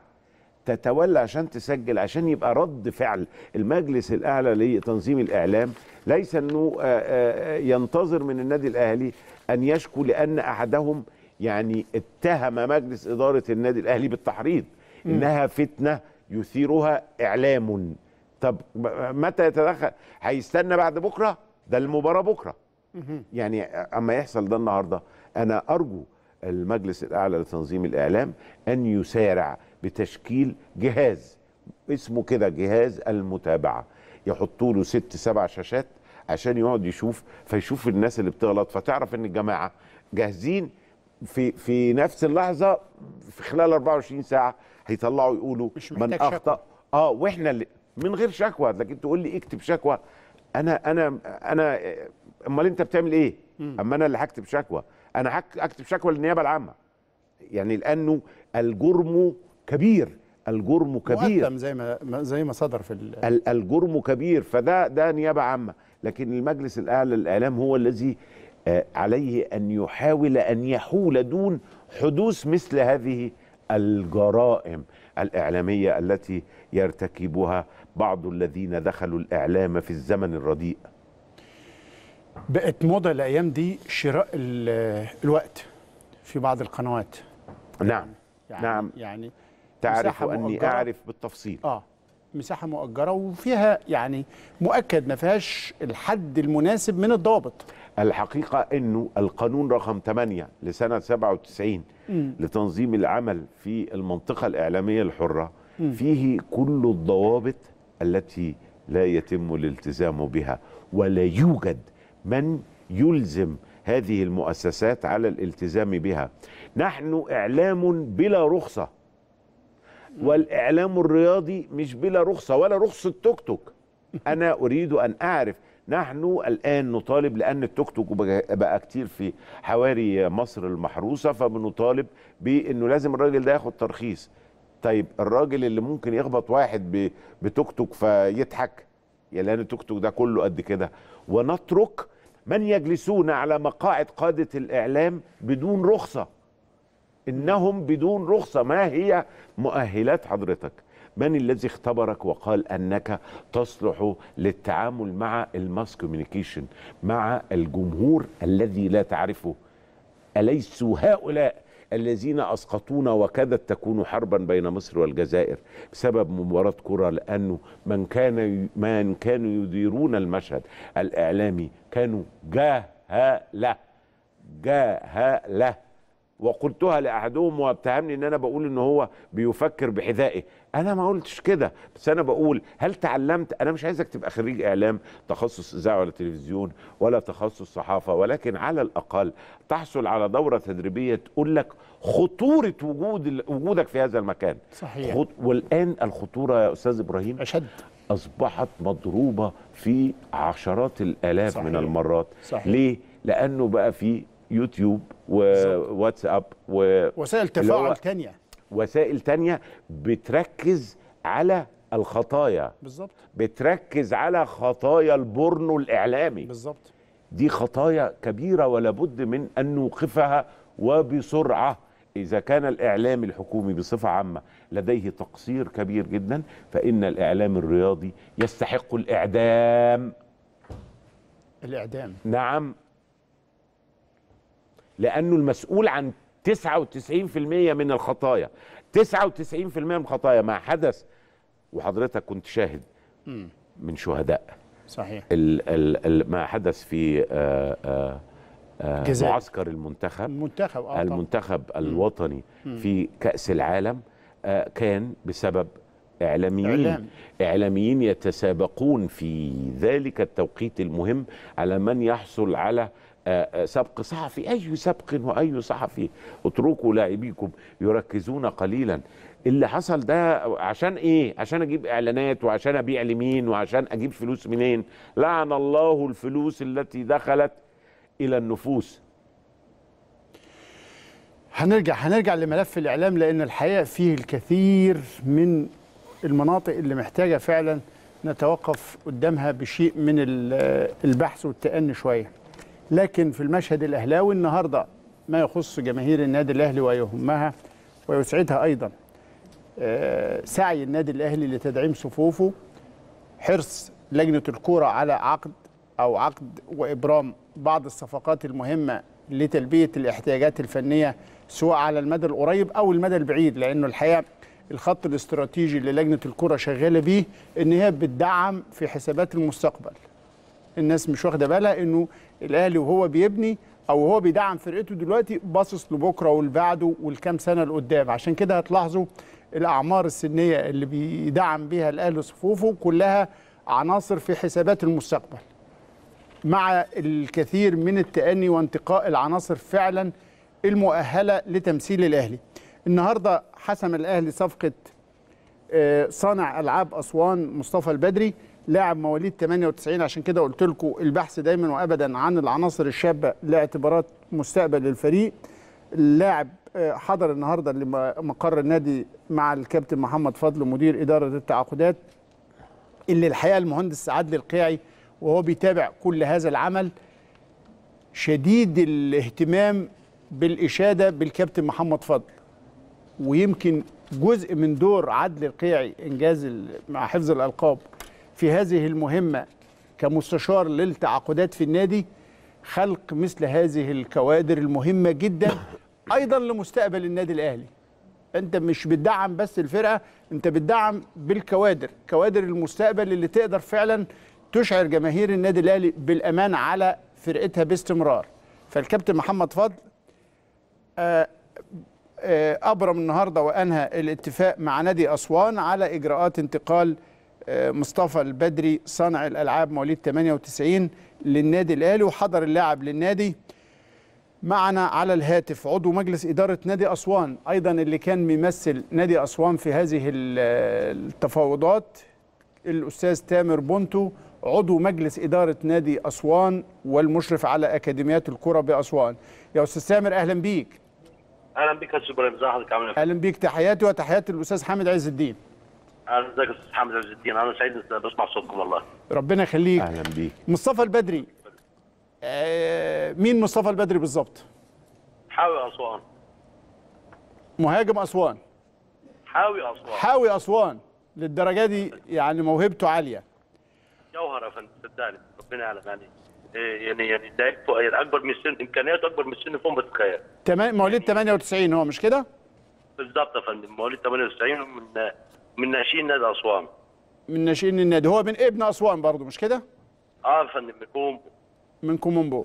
[SPEAKER 2] تتولى عشان تسجل عشان يبقى رد فعل المجلس الاعلى لتنظيم الاعلام ليس انه آه، آه، ينتظر من النادي الاهلي ان يشكو لان احدهم يعني اتهم مجلس اداره النادي الاهلي بالتحريض انها فتنه يثيرها اعلام طب متى يتدخل هيستنى بعد بكره ده المباراه بكره يعني اما يحصل ده النهارده انا ارجو المجلس الاعلى لتنظيم الاعلام ان يسارع بتشكيل جهاز اسمه كده جهاز المتابعه يحطوا له ست سبع شاشات عشان يقعد يشوف فيشوف الناس اللي بتغلط فتعرف ان الجماعه جاهزين في في نفس اللحظه في خلال 24 ساعه هيطلعوا يقولوا
[SPEAKER 1] مش
[SPEAKER 2] من
[SPEAKER 1] محتاج شكوى.
[SPEAKER 2] اخطا اه واحنا اللي من غير شكوى لكن تقول لي اكتب شكوى انا انا انا امال انت بتعمل ايه اما انا اللي هكتب شكوى انا هك- هكتب شكوى للنيابه العامه يعني لانه الجرم كبير الجرم كبير
[SPEAKER 1] مؤثم زي ما ما- زي ما صدر في ال-
[SPEAKER 2] ال- الجرم كبير فده ده نيابه عامه لكن المجلس الاعلى للاعلام هو الذي آه، عليه ان يحاول ان يحول دون حدوث مثل هذه الجرائم الاعلاميه التي يرتكبها بعض الذين دخلوا الاعلام في الزمن الرديء
[SPEAKER 1] بقت موضه الايام دي شراء ال- الوقت في بعض القنوات
[SPEAKER 2] نعم
[SPEAKER 1] يعني
[SPEAKER 2] نعم
[SPEAKER 1] يعني
[SPEAKER 2] تعرف
[SPEAKER 1] مساحة
[SPEAKER 2] اني
[SPEAKER 1] مؤجرة.
[SPEAKER 2] اعرف بالتفصيل
[SPEAKER 1] اه مساحه مؤجره وفيها يعني مؤكد ما فيهاش الحد المناسب من الضوابط
[SPEAKER 2] الحقيقة أنه القانون رقم 8 لسنة 97 لتنظيم العمل في المنطقة الإعلامية الحرة فيه كل الضوابط التي لا يتم الالتزام بها ولا يوجد من يلزم هذه المؤسسات على الالتزام بها نحن إعلام بلا رخصة والاعلام الرياضي مش بلا رخصه ولا رخصه توك توك انا اريد ان اعرف نحن الان نطالب لان التوك توك بقى- بقى كتير في حواري مصر المحروسه فبنطالب بانه لازم الراجل ده ياخد ترخيص طيب الراجل اللي ممكن يخبط واحد ب- بتوك توك فيضحك يا لان التوك توك ده كله قد كده ونترك من يجلسون على مقاعد قاده الاعلام بدون رخصه انهم بدون رخصه ما هي مؤهلات حضرتك من الذي اختبرك وقال انك تصلح للتعامل مع الماس كوميونيكيشن مع الجمهور الذي لا تعرفه اليسوا هؤلاء الذين اسقطونا وكادت تكون حربا بين مصر والجزائر بسبب مباراه كره لانه من كان من كانوا يديرون المشهد الاعلامي كانوا جاهله جاهله وقلتها لاحدهم واتهمني ان انا بقول ان هو بيفكر بحذائه انا ما قلتش كده بس انا بقول هل تعلمت انا مش عايزك تبقى خريج اعلام تخصص اذاعه ولا تلفزيون ولا تخصص صحافه ولكن على الاقل تحصل على دوره تدريبيه تقول لك خطوره وجود وجودك في هذا المكان
[SPEAKER 1] صحيح.
[SPEAKER 2] خط والان الخطوره يا استاذ ابراهيم
[SPEAKER 1] اشد
[SPEAKER 2] اصبحت مضروبه في عشرات الالاف
[SPEAKER 1] صحيح.
[SPEAKER 2] من المرات
[SPEAKER 1] صحيح.
[SPEAKER 2] ليه لانه بقى في يوتيوب
[SPEAKER 1] بالظبط.
[SPEAKER 2] وواتساب و...
[SPEAKER 1] وسائل
[SPEAKER 2] اللي هو
[SPEAKER 1] تفاعل تانية
[SPEAKER 2] وسائل تانية بتركز على الخطايا
[SPEAKER 1] بالظبط
[SPEAKER 2] بتركز على خطايا البورنو الإعلامي
[SPEAKER 1] بالظبط
[SPEAKER 2] دي خطايا كبيرة ولا بد من أن نوقفها وبسرعة إذا كان الإعلام الحكومي بصفة عامة لديه تقصير كبير جدا فإن الإعلام الرياضي يستحق الإعدام
[SPEAKER 1] الاعدام
[SPEAKER 2] نعم لأنه المسؤول عن 99% من الخطايا 99% من الخطايا ما حدث وحضرتك كنت شاهد من شهداء
[SPEAKER 1] صحيح
[SPEAKER 2] ال ال ال ما حدث في آه آه آه
[SPEAKER 1] جزائر.
[SPEAKER 2] معسكر المنتخب
[SPEAKER 1] المنتخب اه طبعاً.
[SPEAKER 2] المنتخب الوطني في كأس العالم آه كان بسبب إعلاميين
[SPEAKER 1] إعلام.
[SPEAKER 2] إعلاميين يتسابقون في ذلك التوقيت المهم على من يحصل على آه، آه، سبق صحفي أي سبق وأي صحفي اتركوا لاعبيكم يركزون قليلا اللي حصل ده عشان ايه عشان اجيب اعلانات وعشان ابيع لمين وعشان اجيب فلوس منين لعن الله الفلوس التي دخلت الى النفوس
[SPEAKER 1] هنرجع هنرجع لملف الاعلام لان الحقيقه فيه الكثير من المناطق اللي محتاجه فعلا نتوقف قدامها بشيء من ال- البحث والتأني شويه لكن في المشهد الاهلاوي النهارده ما يخص جماهير النادي الاهلي ويهمها ويسعدها ايضا آه، سعي النادي الاهلي لتدعيم صفوفه حرص لجنه الكوره على عقد او عقد وابرام بعض الصفقات المهمه لتلبيه الاحتياجات الفنيه سواء على المدى القريب او المدى البعيد لانه الحقيقه الخط الاستراتيجي اللي لجنه الكوره شغاله بيه ان هي بتدعم في حسابات المستقبل الناس مش واخده بالها انه الاهلي وهو بيبني او هو بيدعم فرقته دلوقتي باصص لبكره والبعده والكام سنه لقدام عشان كده هتلاحظوا الاعمار السنيه اللي بيدعم بيها الاهلي صفوفه كلها عناصر في حسابات المستقبل مع الكثير من التأني وانتقاء العناصر فعلا المؤهله لتمثيل الاهلي النهارده حسم الاهلي صفقه آه، صانع العاب اسوان مصطفى البدري لاعب مواليد 98 عشان كده قلت لكم البحث دايما وابدا عن العناصر الشابه لاعتبارات مستقبل الفريق اللاعب آه، حضر النهارده لمقر النادي مع الكابتن محمد فضل مدير اداره التعاقدات اللي الحقيقه المهندس عادل القيعي وهو بيتابع كل هذا العمل شديد الاهتمام بالاشاده بالكابتن محمد فضل ويمكن جزء من دور عدل القيعي انجاز ال- مع حفظ الالقاب في هذه المهمه كمستشار للتعاقدات في النادي خلق مثل هذه الكوادر المهمه جدا ايضا لمستقبل النادي الاهلي انت مش بتدعم بس الفرقه انت بتدعم بالكوادر كوادر المستقبل اللي تقدر فعلا تشعر جماهير النادي الاهلي بالامان على فرقتها باستمرار فالكابتن محمد فضل آه، آه، ابرم النهارده وانهى الاتفاق مع نادي اسوان على اجراءات انتقال آه، مصطفى البدري صانع الالعاب مواليد 98 للنادي الاهلي وحضر اللاعب للنادي معنا على الهاتف عضو مجلس إدارة نادي أسوان أيضا اللي كان ممثل نادي أسوان في هذه ال- التفاوضات الأستاذ تامر بونتو عضو مجلس إدارة نادي أسوان والمشرف على أكاديميات الكرة بأسوان يا أستاذ تامر أهلا بيك
[SPEAKER 5] اهلا بك يا استاذ ابراهيم ازي حضرتك عامل ايه؟
[SPEAKER 1] أهلا بيك تحياتي وتحيات الأستاذ حامد عز الدين
[SPEAKER 5] اهلا ازيك يا استاذ حامد عز الدين انا سعيد إني بسمع صوتكم والله
[SPEAKER 1] ربنا يخليك
[SPEAKER 2] اهلا بيك
[SPEAKER 1] مصطفى البدري آه، مين مصطفى البدري بالظبط
[SPEAKER 5] حاوي اسوان
[SPEAKER 1] مهاجم أسوان
[SPEAKER 5] حاوي اسوان
[SPEAKER 1] حاوي أسوان للدرجة دي يعني موهبته عالية
[SPEAKER 5] جوهر يا فندم صدقني ربنا يعلم يعني إيه يعني يعني ده فوق- يعني اكبر من السن امكانياته اكبر من السن فوق ما تتخيل
[SPEAKER 1] تمام مواليد 98 هو مش كده؟
[SPEAKER 5] بالظبط يا فندم مواليد 98 من من ناشئين نادي اسوان
[SPEAKER 1] من ناشئين النادي هو من ابن اسوان برضه مش كده؟
[SPEAKER 5] اه يا فندم بيكون
[SPEAKER 1] من كومومبو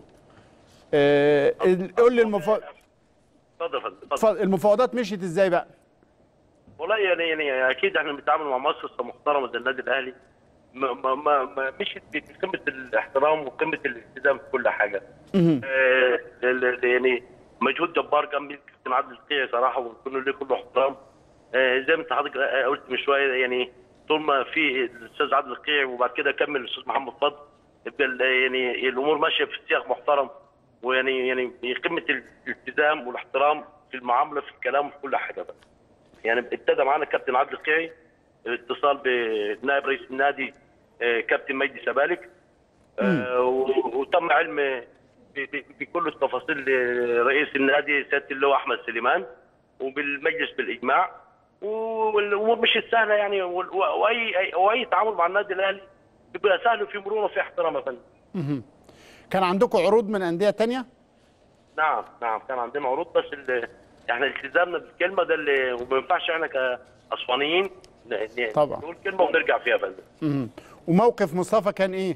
[SPEAKER 1] آه ال- قول لي المفا...
[SPEAKER 5] اتفضل يا فندم اتفضل
[SPEAKER 1] اتفضل، المفاوضات مشيت ازاي بقى؟
[SPEAKER 5] والله يعني يعني اكيد احنا بنتعامل مع مؤسسه محترمه زي النادي الاهلي ما ما ما, ما مشيت بقمه الاحترام وقمه الالتزام في كل حاجه. آه ال- ال- يعني مجهود جبار كان من الكابتن عادل القيعي صراحه وكل له كله احترام. آه زي ما انت حضرتك آه، قلت من شويه يعني طول ما في الاستاذ عادل القيعي وبعد كده كمل الاستاذ محمد فضل يبقى ال- يعني الامور ماشيه في سياق محترم ويعني يعني قمه الالتزام والاحترام في المعامله في الكلام في كل حاجه بقى. يعني ابتدى معانا الكابتن عادل القيعي اتصال بنائب رئيس النادي آه، كابتن مجدي سبالك آه، و- وتم علم ب- ب- بكل التفاصيل لرئيس النادي سياده اللواء احمد سليمان وبالمجلس بالاجماع والامور مشيت سهله يعني وال- و- واي أي- واي تعامل مع النادي الاهلي بيبقى سهل وفي مرونه وفي احترام يا فندم
[SPEAKER 1] كان عندكم عروض من انديه تانية؟
[SPEAKER 5] نعم نعم كان عندنا عروض بس ال- احنا التزامنا بالكلمه ده اللي وما ينفعش احنا كاسوانيين ن- ن-
[SPEAKER 1] طبعا.
[SPEAKER 5] نقول كلمه ونرجع فيها يا فندم
[SPEAKER 1] مهم. وموقف مصطفى كان ايه؟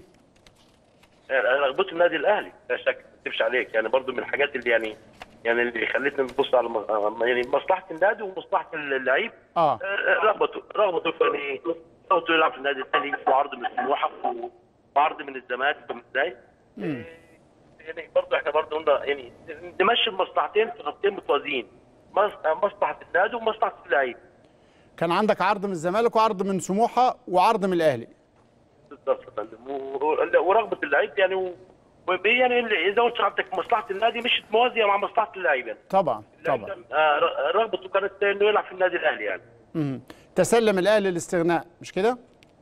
[SPEAKER 5] رغبته النادي الاهلي لا شك ما اكذبش عليك يعني برضو من الحاجات اللي يعني يعني اللي خلتنا نبص على م- يعني مصلحه النادي ومصلحه اللعيب
[SPEAKER 1] اه
[SPEAKER 5] آه، رغبته رغبته في يعني رغبته يلعب في النادي الاهلي وعرض من سموحه وعرض من الزمالك فاهم ازاي؟ آه، يعني برضه احنا برضه قلنا يعني نمشي المصلحتين في خطين متوازيين مص- مصلحه النادي ومصلحه اللعيب
[SPEAKER 1] كان عندك عرض من الزمالك وعرض من سموحه وعرض من الاهلي
[SPEAKER 5] بالظبط يا فندم و- و- ورغبه اللعيب يعني و... و- يعني اللي- اذا قلت عندك مصلحه النادي مش موازيه مع مصلحه اللعيب يعني
[SPEAKER 1] طبعا
[SPEAKER 5] اللعيب
[SPEAKER 1] طبعا
[SPEAKER 5] كان- آه، ر- رغبته كانت انه يلعب في النادي الاهلي يعني
[SPEAKER 1] مهم. تسلم الاهلي الاستغناء مش كده؟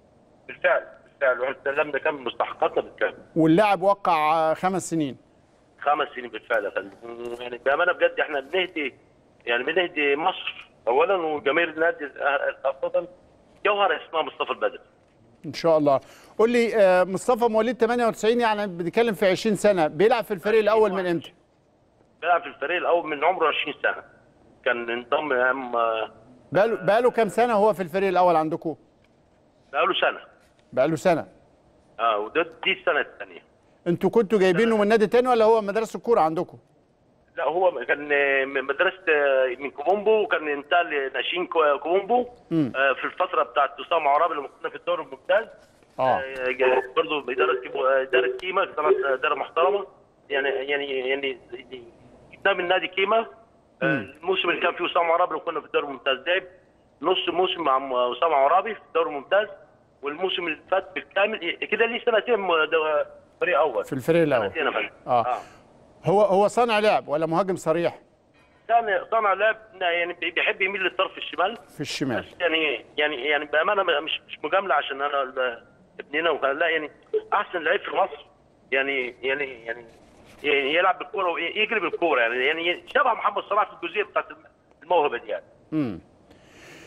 [SPEAKER 5] بالفعل بالفعل واحنا سلمنا كم مستحقاتنا بالفعل
[SPEAKER 1] واللاعب وقع آه، خمس سنين
[SPEAKER 5] خمس سنين بالفعل يا فندم يعني بامانه بجد احنا بنهدي يعني بنهدي مصر اولا وجماهير النادي خاصه جوهر اسمها مصطفى البدري
[SPEAKER 1] ان شاء الله قول لي آه، مصطفى مواليد 98 يعني بنتكلم في 20 سنه بيلعب في الفريق الاول من امتى؟
[SPEAKER 5] بيلعب في الفريق الاول من عمره 20 سنه كان انضم ايام آه،
[SPEAKER 1] بقاله بقاله كام سنه هو في الفريق الاول عندكم؟
[SPEAKER 5] بقاله سنه
[SPEAKER 1] بقاله سنه
[SPEAKER 5] اه وده دي السنه الثانيه
[SPEAKER 1] انتوا كنتوا جايبينه من نادي تاني ولا هو مدرسه الكوره عندكم؟
[SPEAKER 5] لا هو كان آه، من مدرسه آه، من كومومبو وكان انتقل لناشئين كو- كومومبو
[SPEAKER 1] مم.
[SPEAKER 5] آه، في الفتره بتاعت اسامه عرابي لما كنا في الدوري الممتاز
[SPEAKER 1] اه
[SPEAKER 5] برضه اداره اداره كيما كانت اداره محترمه يعني يعني يعني جبناه من نادي كيما آه، الموسم اللي كان فيه اسامه عرابي لما كنا في الدوري الممتاز لعب نص موسم مع م- اسامه عرابي في الدوري الممتاز والموسم اللي فات بالكامل كده ليه سنتين م- دو- فريق اول
[SPEAKER 1] في الفريق الاول
[SPEAKER 5] سنتين يا فندم.
[SPEAKER 1] آه. هو هو صانع لعب ولا مهاجم صريح
[SPEAKER 5] كان صانع لعب يعني بيحب يميل للطرف الشمال
[SPEAKER 1] في الشمال
[SPEAKER 5] بس يعني يعني يعني بامانه مش مش مجامله عشان انا ال- ابننا وكان لا يعني احسن لعيب في مصر يعني يعني يعني يعني يلعب بالكوره ويجري بالكوره يعني يعني شبه محمد صلاح في الجزئيه بتاعت الموهبه دي يعني
[SPEAKER 1] امم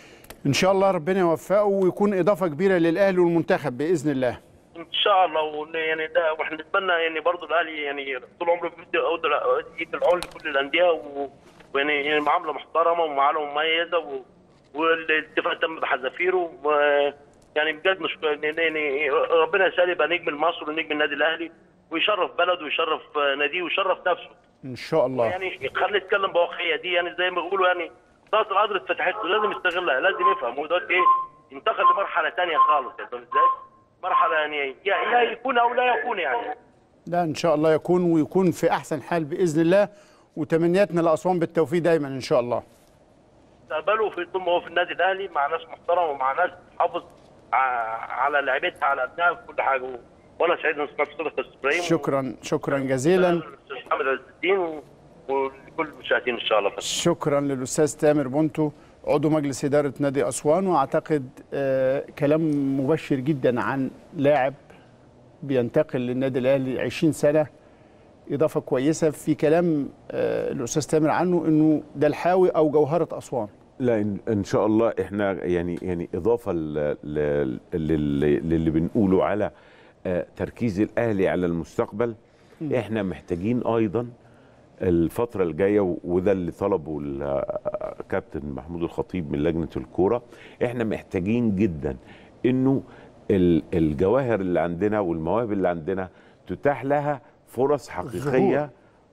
[SPEAKER 1] ان شاء الله ربنا يوفقه ويكون اضافه كبيره للاهلي والمنتخب باذن الله
[SPEAKER 5] ان شاء الله ون- يعني ده واحنا نتمنى يعني برضه الاهلي يعني طول عمره بيدي أود- يد العون لكل الانديه و- ويعني يعني معامله محترمه ومعامله مميزه و- والاتفاق تم بحذافيره و- يعني بجد مش يعني يعني ربنا يسهل يبقى نجم مصر ونجم النادي الاهلي ويشرف بلده ويشرف ناديه ويشرف نفسه
[SPEAKER 1] ان شاء الله
[SPEAKER 5] يعني خلي يتكلم بواقعيه دي يعني زي ما بيقولوا يعني ضغط القدر اتفتحت له لازم يستغلها لازم يفهم هو دلوقتي ايه ينتقل لمرحله ثانيه خالص يعني فاهم ازاي؟ مرحله يعني يا يا يكون او لا يكون يعني
[SPEAKER 1] لا ان شاء الله يكون ويكون في احسن حال باذن الله وتمنياتنا لاسوان بالتوفيق دايما ان شاء الله
[SPEAKER 5] مستقبله في طول ما هو في النادي الاهلي مع ناس محترمه ومع ناس تحافظ ع- على لعيبتها على ابنائها في كل حاجه وانا سعيد ان سمعت صوتك يا استاذ ابراهيم
[SPEAKER 1] شكرا شكرا جزيلا
[SPEAKER 5] الاستاذ محمد عز الدين و- ولكل المشاهدين ان شاء الله
[SPEAKER 1] شكرا للاستاذ تامر بونتو عضو مجلس اداره نادي اسوان واعتقد آه كلام مبشر جدا عن لاعب بينتقل للنادي الاهلي 20 سنه اضافه كويسه في كلام آه الاستاذ تامر عنه انه ده الحاوي او جوهره اسوان
[SPEAKER 2] لا إن, ان شاء الله احنا يعني يعني اضافه ل- ل- لل- للي بنقوله على آه، تركيز الاهلي على المستقبل احنا محتاجين ايضا الفتره الجايه و- وده اللي طلبه الكابتن محمود الخطيب من لجنه الكوره احنا محتاجين جدا انه ال- الجواهر اللي عندنا والمواهب اللي عندنا تتاح لها فرص حقيقيه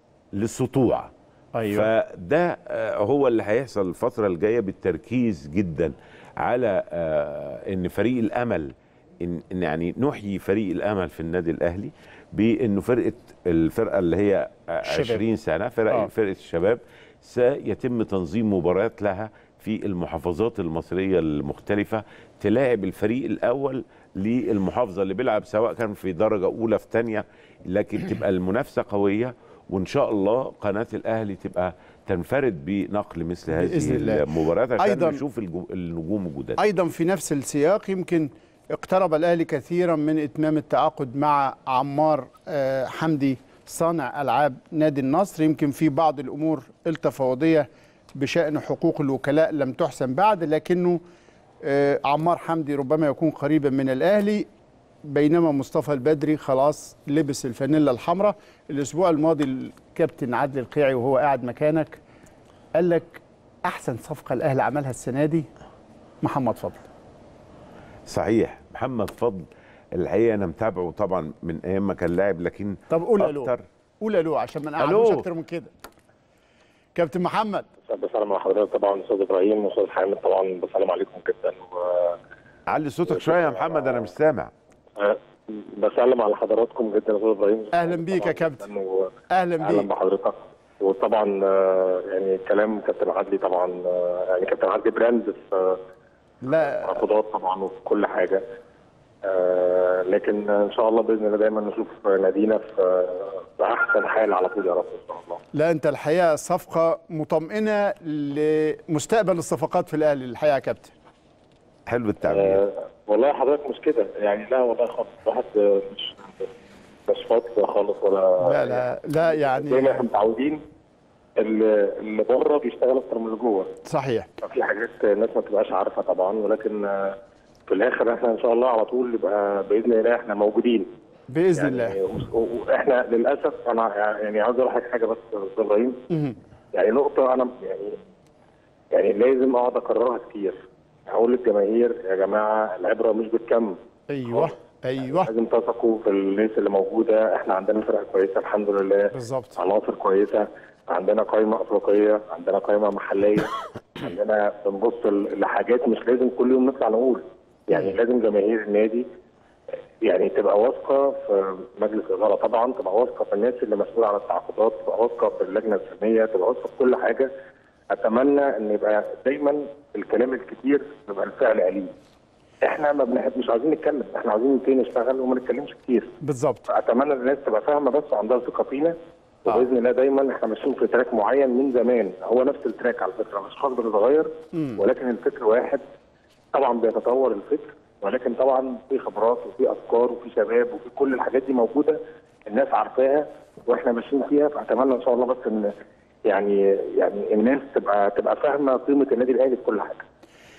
[SPEAKER 2] للسطوع
[SPEAKER 1] أيوة.
[SPEAKER 2] فده آه، هو اللي هيحصل الفترة الجاية بالتركيز جدا على آه، ان فريق الامل ان إن يعني نحيي فريق الامل في النادي الاهلي بانه فرقه الفرقه اللي هي آه،
[SPEAKER 1] الشباب.
[SPEAKER 2] 20 سنه فرقه
[SPEAKER 1] آه.
[SPEAKER 2] آه. فرقه الشباب سيتم تنظيم مباريات لها في المحافظات المصريه المختلفه تلاعب الفريق الاول للمحافظه اللي بيلعب سواء كان في درجه اولى في ثانيه لكن تبقى المنافسه قويه وان شاء الله قناه الاهلي تبقى تنفرد بنقل مثل هذه
[SPEAKER 1] بإذن الله.
[SPEAKER 2] المباريات عشان
[SPEAKER 1] أيضاً-
[SPEAKER 2] نشوف الجو- النجوم الجداد
[SPEAKER 1] ايضا في نفس السياق يمكن اقترب الاهلي كثيرا من اتمام التعاقد مع عمار آه، حمدي صانع العاب نادي النصر يمكن في بعض الامور التفاوضيه بشان حقوق الوكلاء لم تحسن بعد لكنه آه، عمار حمدي ربما يكون قريبا من الاهلي بينما مصطفى البدري خلاص لبس الفانيلا الحمراء الاسبوع الماضي الكابتن عادل القيعي وهو قاعد مكانك قال لك احسن صفقه الاهلي عملها السنه دي محمد فضل
[SPEAKER 2] صحيح محمد فضل الحقيقه انا متابعه طبعا من ايام ما كان لاعب لكن
[SPEAKER 1] طب قول الو
[SPEAKER 2] اكتر
[SPEAKER 1] قول الو عشان ما
[SPEAKER 2] ألو.
[SPEAKER 1] نقعدوش اكتر من كده كابتن محمد
[SPEAKER 6] بسلم على حضرتك طبعا استاذ ابراهيم واستاذ حامد طبعا بسلم عليكم جدا و
[SPEAKER 2] علي صوتك شويه يا محمد انا مش سامع
[SPEAKER 6] آه، بسلم على حضراتكم جدا يا استاذ ابراهيم
[SPEAKER 1] أهلاً بيك يا
[SPEAKER 6] طبعاً
[SPEAKER 1] كابتن.
[SPEAKER 6] جداً و-
[SPEAKER 1] اهلا
[SPEAKER 6] اهلا
[SPEAKER 1] بيك
[SPEAKER 6] بحضرتك وطبعا آه، يعني كلام كابتن عدلي طبعا آه، يعني كابتن عدلي براند في
[SPEAKER 1] لا
[SPEAKER 6] تعاقدات طبعا وفي كل حاجه آه، لكن ان شاء الله باذن الله دايما نشوف نادينا في في احسن حال على طول يا رب ان شاء الله
[SPEAKER 1] لا انت الحقيقه صفقه مطمئنه لمستقبل الصفقات في الاهلي الحقيقه يا كابتن
[SPEAKER 2] حلو التعبير
[SPEAKER 6] آه، والله حضرتك مش كده يعني لا والله خالص الواحد آه، مش مش فاضي خالص ولا
[SPEAKER 1] لا لا لا
[SPEAKER 6] زي ما
[SPEAKER 1] يعني
[SPEAKER 6] احنا متعودين اللي اللي بره بيشتغل اكتر من اللي جوه
[SPEAKER 1] صحيح
[SPEAKER 6] ففي حاجات الناس ما بتبقاش عارفه طبعا ولكن آه، في الاخر احنا ان شاء الله على طول نبقى باذن الله احنا موجودين
[SPEAKER 1] باذن الله
[SPEAKER 6] يعني و- و- واحنا للاسف انا يعني عاوز اقول لك حاجه بس يا استاذ ابراهيم
[SPEAKER 1] مهم.
[SPEAKER 6] يعني نقطه انا يعني يعني لازم اقعد اكررها كتير هقول للجماهير يا جماعه العبره مش بالكم
[SPEAKER 1] ايوه ايوه
[SPEAKER 6] لازم تثقوا في الناس اللي موجوده احنا عندنا فرقه كويسه الحمد لله
[SPEAKER 1] بالظبط
[SPEAKER 6] عناصر كويسه عندنا قائمه افريقيه عندنا قائمه محليه عندنا بنبص ل- لحاجات مش لازم كل يوم نطلع نقول يعني لازم جماهير النادي يعني تبقى واثقه في مجلس الاداره طبعا تبقى واثقه في الناس اللي مسؤوله عن التعاقدات تبقى واثقه في اللجنه الفنيه تبقى واثقه في كل حاجه اتمنى ان يبقى دايما الكلام الكتير يبقى الفعل قليل احنا ما بنحب مش عايزين نتكلم احنا عايزين نبتدي نشتغل وما نتكلمش كتير
[SPEAKER 1] بالظبط
[SPEAKER 6] اتمنى ان الناس تبقى فاهمه بس وعندها ثقه فينا وباذن الله دايما احنا ماشيين في تراك معين من زمان هو نفس التراك على فكره مش خاص بنتغير ولكن الفكر واحد طبعا بيتطور الفكر ولكن طبعا في خبرات وفي افكار وفي شباب وفي كل الحاجات دي موجوده الناس عارفاها واحنا ماشيين فيها فاتمنى ان شاء الله بس ان يعني يعني الناس تبقى تبقى فاهمه قيمه النادي الاهلي في كل حاجه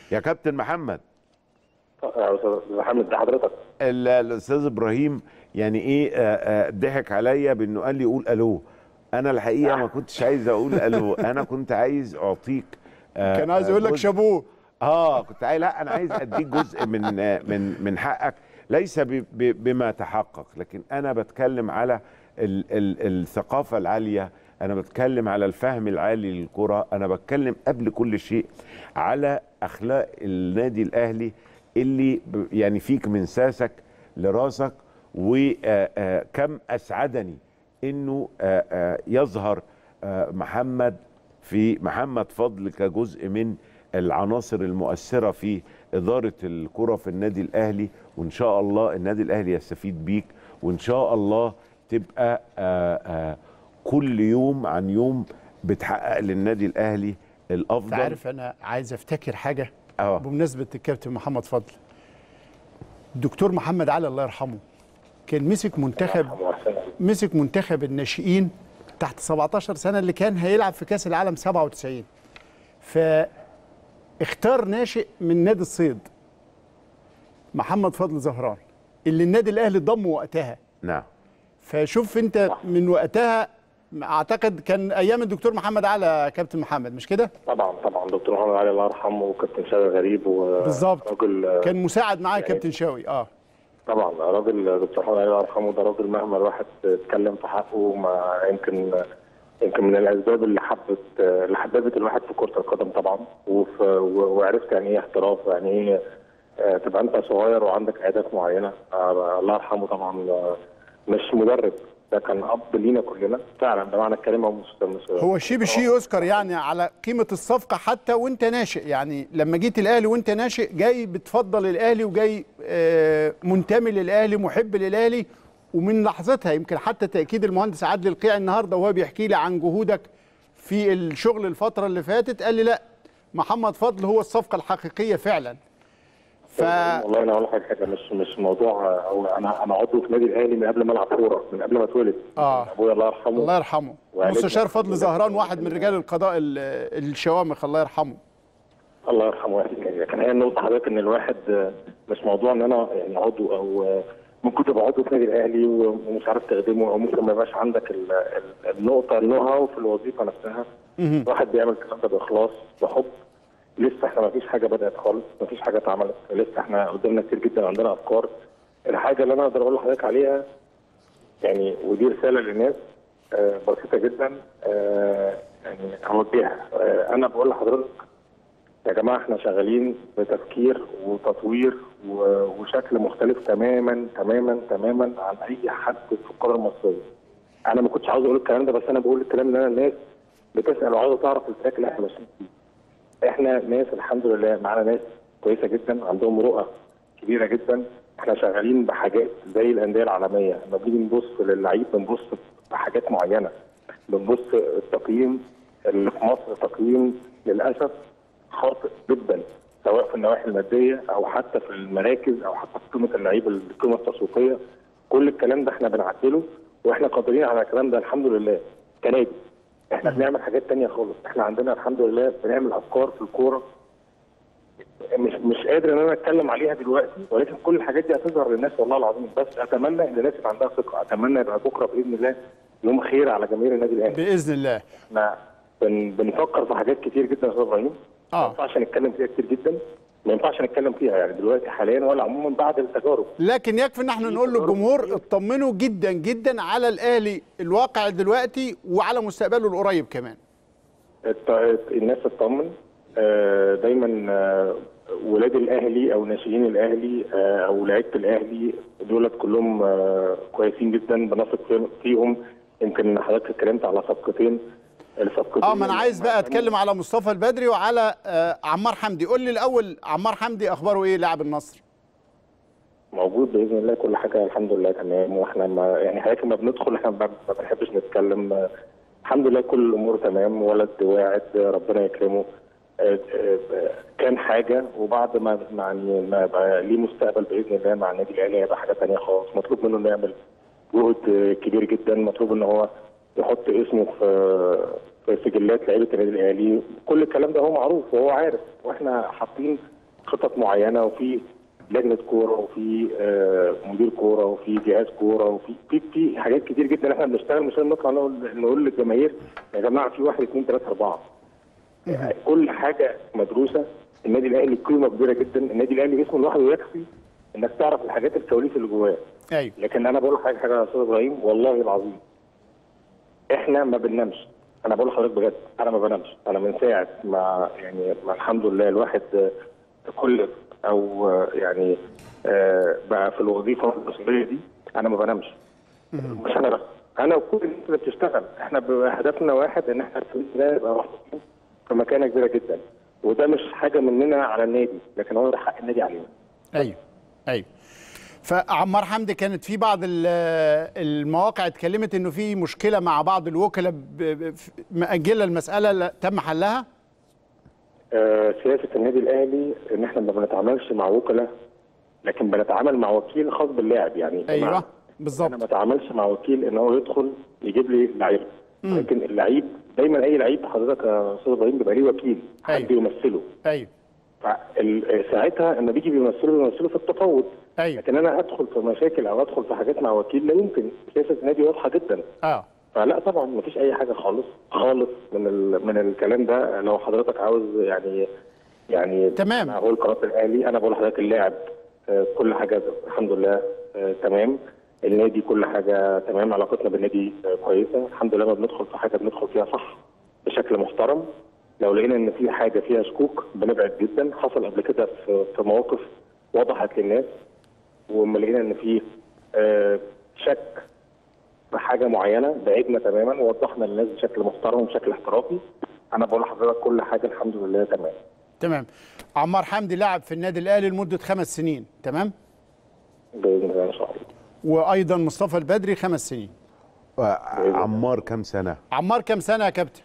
[SPEAKER 2] يا كابتن محمد
[SPEAKER 6] يا استاذ محمد ده حضرتك
[SPEAKER 2] ال- الاستاذ ابراهيم يعني ايه آه، آه، ضحك عليا بانه قال لي قول الو انا الحقيقه ما كنتش عايز اقول الو انا كنت عايز اعطيك آه،
[SPEAKER 1] كان عايز
[SPEAKER 2] آه،
[SPEAKER 1] يقول لك
[SPEAKER 2] جزء-
[SPEAKER 1] شابوه
[SPEAKER 2] اه كنت عايز لا انا عايز اديك جزء من آه، من من حقك ليس ب- ب- بما تحقق لكن انا بتكلم على ال ال الثقافه العاليه انا بتكلم على الفهم العالي للكره انا بتكلم قبل كل شيء على اخلاق النادي الاهلي اللي ب- يعني فيك من ساسك لراسك وكم اسعدني انه آه، آه، يظهر آه، محمد في محمد فضل كجزء من العناصر المؤثره في اداره الكره في النادي الاهلي وان شاء الله النادي الاهلي يستفيد بيك وان شاء الله تبقى آه، آه، كل يوم عن يوم بتحقق للنادي الاهلي
[SPEAKER 1] انت
[SPEAKER 2] الافضل
[SPEAKER 1] عارف انا عايز افتكر حاجه
[SPEAKER 2] اه
[SPEAKER 1] بمناسبه الكابتن محمد فضل الدكتور محمد علي الله يرحمه كان مسك منتخب مسك منتخب الناشئين تحت 17 سنه اللي كان هيلعب في كاس العالم 97 فاختار ناشئ من نادي الصيد محمد فضل زهران اللي النادي الاهلي ضمه وقتها
[SPEAKER 2] نعم
[SPEAKER 1] فشوف انت من وقتها اعتقد كان ايام الدكتور محمد علي يا كابتن محمد مش كده
[SPEAKER 6] طبعا طبعا دكتور محمد علي الله يرحمه وكابتن شاوي غريب و
[SPEAKER 1] بالظبط.
[SPEAKER 6] راجل
[SPEAKER 1] كان مساعد معاه كابتن شاوي اه
[SPEAKER 6] طبعا راجل دكتور محمد علي الله يرحمه ده راجل مهما الواحد اتكلم في حقه ما يمكن يمكن من الاسباب اللي حبت اللي حببت الواحد في كره القدم طبعا وف- و- وعرفت يعني ايه احتراف يعني ايه آه، تبقى انت صغير وعندك اهداف معينه آه، الله يرحمه طبعا آه، مش مدرب ده كان اب لينا كلنا فعلا ده معنى الكلمه مش مش
[SPEAKER 1] هو الشيء بالشيء يذكر يعني على قيمه الصفقه حتى وانت ناشئ يعني لما جيت الاهلي وانت ناشئ جاي بتفضل الاهلي وجاي آه، منتمي للاهلي محب للاهلي ومن لحظتها يمكن حتى تاكيد المهندس عادل القيعي النهارده وهو بيحكي لي عن جهودك في الشغل الفتره اللي فاتت قال لي لا محمد فضل هو الصفقه الحقيقيه فعلا ف
[SPEAKER 6] والله انا اقول لك حاجه مش مش موضوع او انا انا عضو في النادي الاهلي من قبل ما العب كوره من قبل ما اتولد
[SPEAKER 1] آه.
[SPEAKER 6] ابويا الله يرحمه
[SPEAKER 1] الله يرحمه
[SPEAKER 6] وعليكم
[SPEAKER 1] مستشار فضل
[SPEAKER 6] الحمد
[SPEAKER 1] زهران
[SPEAKER 6] لله.
[SPEAKER 1] واحد من رجال القضاء ال- الشوامخ الله يرحمه
[SPEAKER 6] الله يرحمه يعني كان هي النقطه حضرتك ان الواحد آه، مش موضوع ان انا يعني عضو او آه، ممكن تبقى عضو في النادي الاهلي ومش عارف تخدمه او ممكن ما يبقاش عندك ال- ال- النقطه النو هاو في الوظيفه نفسها الواحد بيعمل الكلام ده باخلاص بحب لسه احنا ما فيش حاجه بدات خالص ما فيش حاجه اتعملت لسه احنا قدامنا كتير جدا عندنا افكار الحاجه اللي انا اقدر اقول لحضرتك عليها يعني ودي رساله للناس آه، بسيطه جدا آه، يعني اوجهها آه، انا بقول لحضرتك يا جماعه احنا شغالين بتفكير وتطوير و- وشكل مختلف تماما تماما تماما عن اي حد في القاره المصريه. انا ما كنتش عاوز اقول الكلام ده بس انا بقول الكلام اللي انا الناس بتسال وعاوزه تعرف التراك اللي احنا ماشيين فيه. احنا ناس الحمد لله معانا ناس كويسه جدا عندهم رؤى كبيره جدا احنا شغالين بحاجات زي الانديه العالميه لما بنيجي نبص للعيب بنبص بحاجات معينه بنبص التقييم اللي في مصر تقييم للاسف خاطئ جدا سواء في النواحي الماديه او حتى في المراكز او حتى في قيمه اللعيب القيمه التسويقيه كل الكلام ده احنا بنعدله واحنا قادرين على الكلام ده الحمد لله كنادي احنا بنعمل حاجات تانية خالص احنا عندنا الحمد لله بنعمل افكار في الكوره مش مش قادر ان انا اتكلم عليها دلوقتي ولكن كل الحاجات دي هتظهر للناس والله العظيم بس اتمنى ان الناس يبقى عندها ثقه اتمنى يبقى بكره باذن الله يوم خير على جماهير النادي الاهلي
[SPEAKER 1] باذن الله
[SPEAKER 6] احنا بن بنفكر في حاجات كتير جدا يا استاذ ابراهيم ما
[SPEAKER 1] اه
[SPEAKER 6] ينفعش نتكلم فيها كتير جدا ما ينفعش نتكلم فيها يعني دلوقتي حاليا ولا عموما بعد التجارب
[SPEAKER 1] لكن يكفي ان احنا نقول للجمهور اطمنوا جدا جدا على الاهلي الواقع دلوقتي وعلى مستقبله القريب كمان
[SPEAKER 6] الت- الناس تطمن آه، دايما آه، ولاد الاهلي او ناشئين الاهلي آه، او لعيبه الاهلي دولت كلهم آه، كويسين جدا بنثق في- فيهم يمكن حضرتك اتكلمت على صفقتين الصفقتين
[SPEAKER 1] اه ما انا عايز بقى اتكلم على مصطفى البدري وعلى آه عمار حمدي قول لي الاول عمار حمدي اخباره ايه لاعب النصر
[SPEAKER 6] موجود باذن الله كل حاجه الحمد لله تمام واحنا ما يعني حضرتك لما بندخل احنا ما ما بنحبش نتكلم آه، الحمد لله كل الامور تمام ولد واعد آه، ربنا يكرمه آه، آه، آه، كان حاجه وبعد ما ما يعني ما يبقى ليه مستقبل باذن الله مع النادي الاهلي هيبقى حاجه ثانيه خالص مطلوب منه انه يعمل جهد آه، كبير جدا مطلوب ان هو يحط اسمه في في سجلات لعيبه النادي الاهلي كل الكلام ده هو معروف وهو عارف واحنا حاطين خطط معينه وفي لجنه كوره وفي آه، مدير كوره وفي جهاز كوره وفي في في حاجات كتير جدا احنا بنشتغل مش نطلع نقول نقول للجماهير يا جماعه في واحد اثنين ثلاثه اربعه كل حاجه مدروسه النادي الاهلي قيمه كبيره جدا النادي الاهلي اسمه لوحده يكفي انك تعرف الحاجات الكواليس اللي جواه
[SPEAKER 1] ايوه
[SPEAKER 6] لكن انا بقول لحضرتك حاجه يا استاذ ابراهيم والله العظيم احنا ما بننامش انا بقول لحضرتك بجد انا ما بنامش انا من ساعه ما يعني ما الحمد لله الواحد آه، كل او آه، يعني آه، بقى في الوظيفه المسؤوليه دي انا ما بنامش مش انا بس انا وكل الناس اللي بتشتغل احنا ب- هدفنا واحد ان احنا الفريق ده يبقى محطوطين في مكانه كبيره جدا وده مش حاجه مننا على النادي لكن هو ده حق النادي علينا
[SPEAKER 1] ايوه ايوه فعمار حمدي كانت في بعض ال- المواقع اتكلمت انه في مشكله مع بعض الوكلاء ب- ب- ف- مأجله المساله لا- تم حلها
[SPEAKER 6] آه، سياسه النادي الاهلي ان احنا ما بنتعاملش مع وكلاء لكن بنتعامل مع وكيل خاص باللاعب يعني
[SPEAKER 1] ايوه
[SPEAKER 6] انا ما
[SPEAKER 1] بالظبط
[SPEAKER 6] بتعاملش مع وكيل ان هو يدخل يجيب لي لعيب لكن اللعيب دايما اي لعيب حضرتك يا استاذ ابراهيم بيبقى ليه وكيل حد
[SPEAKER 1] أيوة.
[SPEAKER 6] يمثله
[SPEAKER 1] ايوه
[SPEAKER 6] فال- ساعتها لما بيجي بيمثله بيمثله في التفاوض
[SPEAKER 1] ايوه
[SPEAKER 6] لكن انا ادخل في مشاكل او ادخل في حاجات مع وكيل لا يمكن سياسه النادي واضحه جدا
[SPEAKER 1] اه
[SPEAKER 6] فلا طبعا مفيش اي حاجه خالص خالص من ال... من الكلام ده لو حضرتك عاوز يعني يعني
[SPEAKER 1] تمام.
[SPEAKER 6] انا هقول قناه الاهلي انا بقول لحضرتك اللاعب آه، كل حاجه الحمد لله آه، تمام النادي كل حاجه تمام علاقتنا بالنادي آه، كويسه الحمد لله ما بندخل في حاجه بندخل فيها صح بشكل محترم لو لقينا ان في حاجه فيها شكوك بنبعد جدا حصل قبل كده في في مواقف وضحت للناس وما لقينا ان في آه، شك في حاجه معينه بعدنا تماما ووضحنا للناس بشكل محترم وبشكل احترافي انا بقول لحضرتك كل حاجه الحمد لله تمام
[SPEAKER 1] تمام عمار حمدي لعب في النادي الاهلي لمده خمس سنين تمام
[SPEAKER 6] باذن الله ان شاء الله
[SPEAKER 1] وايضا مصطفى البدري خمس سنين
[SPEAKER 2] آه، عمار كام سنه
[SPEAKER 1] عمار كام سنه يا كابتن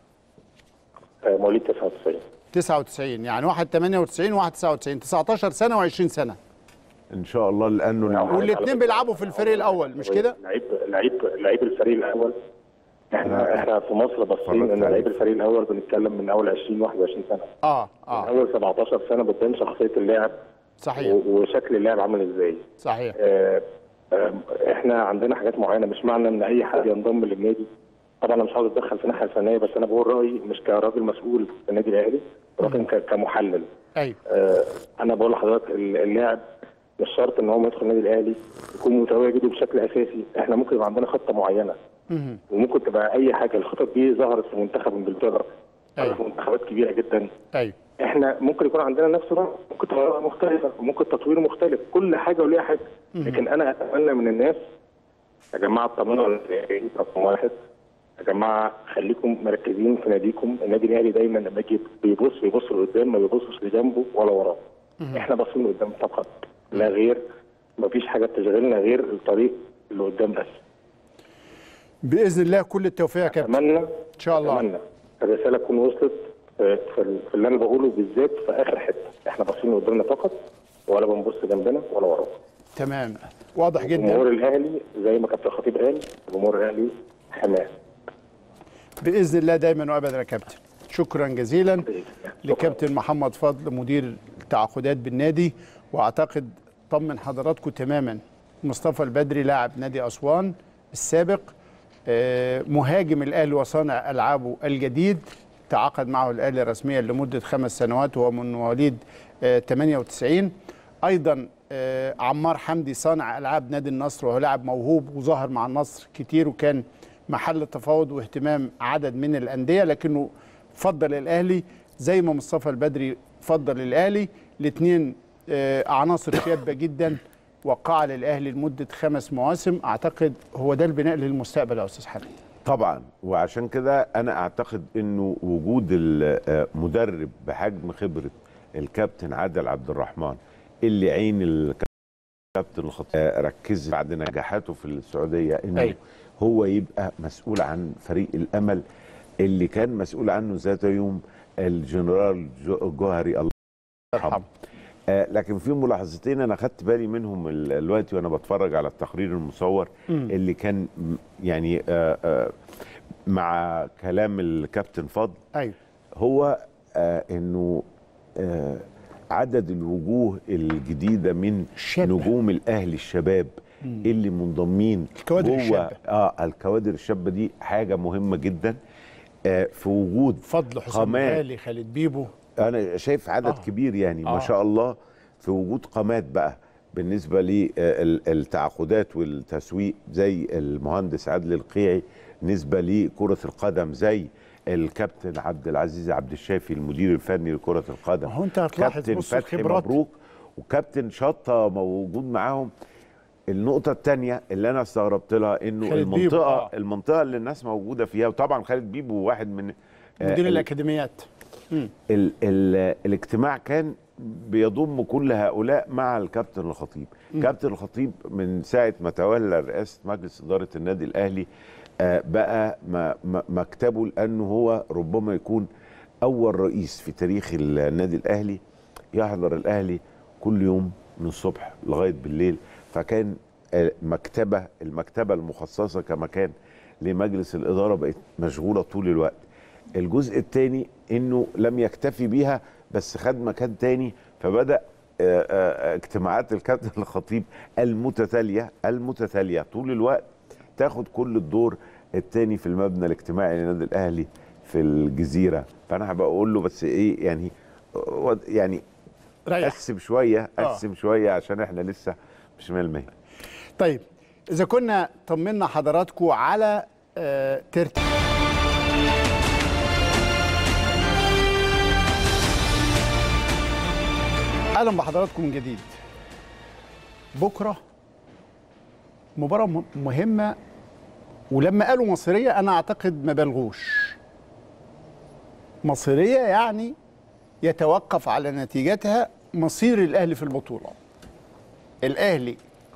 [SPEAKER 6] آه، مواليد 99
[SPEAKER 1] 99 يعني واحد 98 وواحد 99 19 سنه و20 سنه
[SPEAKER 2] ان شاء الله لانه لو
[SPEAKER 1] والاثنين بيلعبوا في الفريق الاول مش كده
[SPEAKER 6] لعيب لعيب لعيب الفريق الاول احنا احنا في مصر باصين
[SPEAKER 2] اتفرجت
[SPEAKER 6] ان
[SPEAKER 2] عليه.
[SPEAKER 6] لعيب الفريق الاول بنتكلم من اول 20 21 سنه
[SPEAKER 1] اه
[SPEAKER 6] من
[SPEAKER 1] اه
[SPEAKER 6] اول 17 سنه بتبان شخصيه اللاعب
[SPEAKER 1] صحيح
[SPEAKER 6] و- وشكل اللاعب عامل ازاي
[SPEAKER 1] صحيح
[SPEAKER 6] آه، آه، احنا عندنا حاجات معينه مش معنى ان اي حد ينضم للنادي طبعا انا مش عاوز اتدخل في الناحيه الفنيه بس انا بقول رايي مش كراجل مسؤول في النادي الاهلي ولكن ك- كمحلل
[SPEAKER 1] ايوه
[SPEAKER 6] آه، انا بقول لحضرتك ال- اللاعب مش شرط ان هو يدخل النادي الاهلي يكون متواجد بشكل اساسي احنا ممكن يبقى عندنا خطه معينه
[SPEAKER 1] مهم.
[SPEAKER 6] وممكن تبقى اي حاجه الخطط دي ظهرت في منتخب انجلترا
[SPEAKER 1] أيوة.
[SPEAKER 6] في منتخبات كبيره جدا
[SPEAKER 1] ايوه
[SPEAKER 6] احنا ممكن يكون عندنا نفس الرأي ممكن تبقى مختلفه ممكن تطوير مختلف كل حاجه وليها حاجه لكن انا اتمنى من الناس يا جماعه اطمنوا على النادي الأهلي، رقم واحد يا جماعه خليكم مركزين في ناديكم النادي الاهلي دايما لما يجي بيبص بيبص لقدام ما بيبصش لجنبه ولا وراه احنا باصين لقدام فقط لا غير مفيش حاجه بتشغلنا غير الطريق اللي قدام بس
[SPEAKER 1] باذن الله كل التوفيق يا كابتن
[SPEAKER 6] اتمنى
[SPEAKER 1] ان شاء الله
[SPEAKER 6] اتمنى الرساله تكون وصلت في في في اللي انا بقوله بالذات في اخر حته احنا باصين قدامنا فقط ولا بنبص جنبنا ولا ورانا
[SPEAKER 1] تمام واضح
[SPEAKER 6] جمهور
[SPEAKER 1] جدا
[SPEAKER 6] الاهلي زي ما كابتن الخطيب قال جمهور الاهلي حماه
[SPEAKER 1] باذن الله دايما وابدا يا كابتن شكرا جزيلا لكابتن محمد فضل مدير التعاقدات بالنادي واعتقد طمن حضراتكم تماما مصطفى البدري لاعب نادي اسوان السابق آه، مهاجم الاهلي وصانع العابه الجديد تعاقد معه الاهلي رسميا لمده خمس سنوات وهو من مواليد آه، 98 ايضا آه، عمار حمدي صانع العاب نادي النصر وهو لاعب موهوب وظهر مع النصر كتير وكان محل تفاوض واهتمام عدد من الانديه لكنه فضل الاهلي زي ما مصطفى البدري فضل الاهلي الاثنين عناصر شابه جدا وقع للاهلي لمده خمس مواسم اعتقد هو ده البناء للمستقبل يا استاذ حميد
[SPEAKER 2] طبعا وعشان كده انا اعتقد انه وجود المدرب بحجم خبره الكابتن عادل عبد الرحمن اللي عين الكابتن الخطيب ركز بعد نجاحاته في السعوديه انه
[SPEAKER 1] أيوة.
[SPEAKER 2] هو يبقى مسؤول عن فريق الامل اللي كان مسؤول عنه ذات يوم الجنرال جو- جوهري الله يرحمه آه، لكن في ملاحظتين انا خدت بالي منهم ال- دلوقتي وانا بتفرج على التقرير المصور اللي كان م- يعني آه، آه، مع كلام الكابتن فضل
[SPEAKER 1] ايوه
[SPEAKER 2] هو آه، انه آه، عدد الوجوه الجديده من
[SPEAKER 1] الشابة.
[SPEAKER 2] نجوم الاهلي الشباب اللي منضمين
[SPEAKER 1] الكوادر
[SPEAKER 2] جوه-
[SPEAKER 1] الشابة.
[SPEAKER 2] اه الكوادر الشابه دي حاجه مهمه جدا آه في وجود
[SPEAKER 1] فضل حسام
[SPEAKER 2] قامات.
[SPEAKER 1] غالي خالد بيبو
[SPEAKER 2] انا شايف عدد
[SPEAKER 1] آه.
[SPEAKER 2] آه. كبير يعني
[SPEAKER 1] آه.
[SPEAKER 2] ما شاء الله في وجود قامات بقى بالنسبه للتعاقدات والتسويق زي المهندس عادل القيعي نسبه لكره القدم زي الكابتن عبد العزيز عبد الشافي المدير الفني لكره القدم
[SPEAKER 1] ما هو أنت هتلاحظ
[SPEAKER 2] كابتن
[SPEAKER 1] بص
[SPEAKER 2] فتحي
[SPEAKER 1] الخبرات.
[SPEAKER 2] مبروك وكابتن شطه موجود معاهم النقطة الثانية اللي أنا استغربت لها إنه
[SPEAKER 1] خالد بيبو،
[SPEAKER 2] المنطقة
[SPEAKER 1] آه.
[SPEAKER 2] المنطقة اللي الناس موجودة فيها وطبعا خالد بيبو واحد من آه،
[SPEAKER 1] مدير
[SPEAKER 2] ال-
[SPEAKER 1] الاكاديميات
[SPEAKER 2] ال ال الاجتماع كان بيضم كل هؤلاء مع الكابتن الخطيب كابتن الخطيب من ساعة ما تولى رئاسة مجلس إدارة النادي الأهلي آه، بقى ما- ما- مكتبه لأنه هو ربما يكون أول رئيس في تاريخ النادي الأهلي يحضر الأهلي كل يوم من الصبح لغاية بالليل فكان آه، مكتبة المكتبة المخصصة كمكان لمجلس الإدارة بقت مشغولة طول الوقت الجزء الثاني انه لم يكتفي بيها بس خد مكان تاني فبدا آه، آه، اجتماعات الكابتن الخطيب المتتاليه المتتاليه طول الوقت تاخد كل الدور الثاني في المبنى الاجتماعي للنادي الاهلي في الجزيره فانا هبقى اقول له بس ايه يعني آه، يعني
[SPEAKER 1] ريح
[SPEAKER 2] قسم شويه
[SPEAKER 1] آه.
[SPEAKER 2] قسم شويه عشان احنا لسه مش 100%
[SPEAKER 1] طيب اذا كنا طمنا حضراتكم على آه، ترتيب اهلا بحضراتكم من جديد بكره مباراه م- مهمه ولما قالوا مصيريه انا اعتقد ما بلغوش مصيريه يعني يتوقف على نتيجتها مصير الاهلي في البطوله الاهلي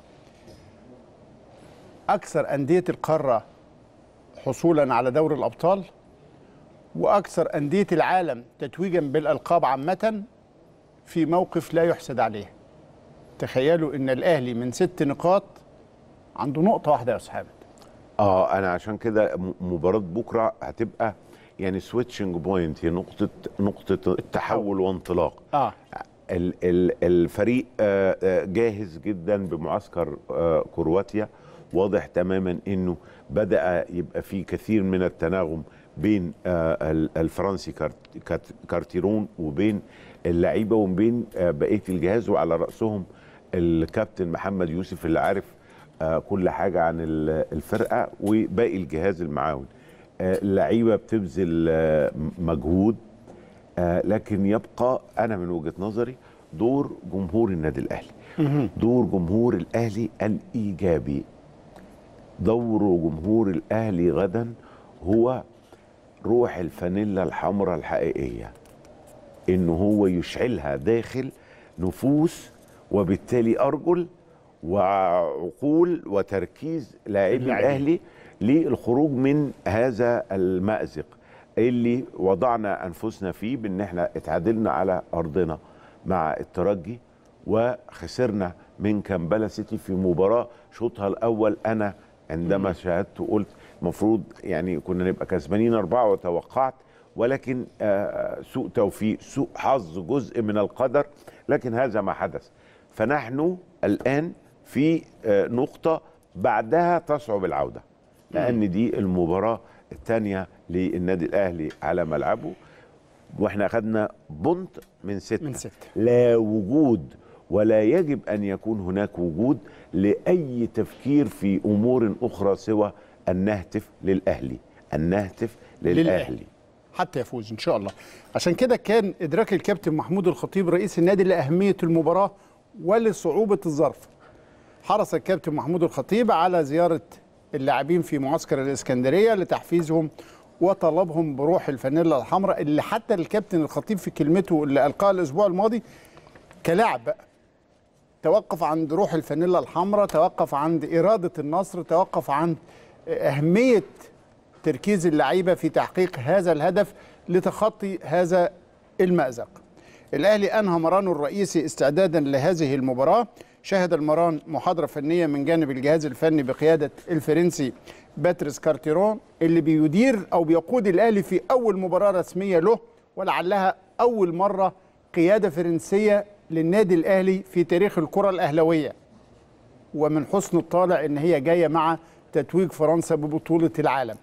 [SPEAKER 1] أكثر أندية القارة حصولا على دوري الأبطال وأكثر أندية العالم تتويجا بالألقاب عامة في موقف لا يحسد عليه تخيلوا أن الأهلي من ست نقاط عنده نقطة واحدة يا أصحابي
[SPEAKER 2] اه انا عشان كده م- مباراه بكره هتبقى يعني سويتشنج بوينت هي نقطه نقطه تحول وانطلاق
[SPEAKER 1] آه
[SPEAKER 2] ال- ال- الفريق آه، آه، جاهز جدا بمعسكر آه، كرواتيا واضح تماما انه بدا يبقى في كثير من التناغم بين آه، ال- الفرنسي كارت- كات- كارتيرون وبين اللعيبه وبين آه، بقيه الجهاز وعلى راسهم الكابتن محمد يوسف اللي عارف آه، كل حاجه عن ال- الفرقه وباقي الجهاز المعاون آه، اللعيبه بتبذل آه، مجهود آه، لكن يبقى انا من وجهه نظري دور جمهور النادي الاهلي دور جمهور الاهلي الايجابي دور جمهور الاهلي غدا هو روح الفانيلا الحمراء الحقيقيه ان هو يشعلها داخل نفوس وبالتالي ارجل وعقول وتركيز لاعبي
[SPEAKER 1] اللاعبين.
[SPEAKER 2] الاهلي للخروج من هذا المأزق اللي وضعنا انفسنا فيه بان احنا اتعادلنا على ارضنا مع الترجي وخسرنا من كامبالا سيتي في مباراه شوطها الاول انا عندما شاهدت قلت المفروض يعني كنا نبقى كسبانين اربعه وتوقعت ولكن آه، سوء توفيق سوء حظ جزء من القدر لكن هذا ما حدث فنحن الان في آه، نقطه بعدها تصعب العوده لان دي المباراه الثانيه للنادي الاهلي على ملعبه واحنا اخذنا بونت من ستة
[SPEAKER 1] من ستة.
[SPEAKER 2] لا وجود ولا يجب ان يكون هناك وجود لاي تفكير في امور اخرى سوى ان نهتف للاهلي ان نهتف للاهلي
[SPEAKER 1] حتى يفوز ان شاء الله عشان كده كان ادراك الكابتن محمود الخطيب رئيس النادي لاهميه المباراه ولصعوبه الظرف حرص الكابتن محمود الخطيب على زياره اللاعبين في معسكر الاسكندريه لتحفيزهم وطلبهم بروح الفانيلا الحمراء اللي حتى الكابتن الخطيب في كلمته اللي القاها الاسبوع الماضي كلاعب بقى توقف عند روح الفانيلا الحمراء توقف عند إرادة النصر توقف عند أهمية تركيز اللعيبة في تحقيق هذا الهدف لتخطي هذا المأزق الأهلي أنهى مرانه الرئيسي استعدادا لهذه المباراة شهد المران محاضرة فنية من جانب الجهاز الفني بقيادة الفرنسي باتريس كارتيرون اللي بيدير أو بيقود الأهلي في أول مباراة رسمية له ولعلها أول مرة قياده فرنسيه للنادي الاهلي في تاريخ الكره الاهلاويه ومن حسن الطالع ان هي جايه مع تتويج فرنسا ببطوله العالم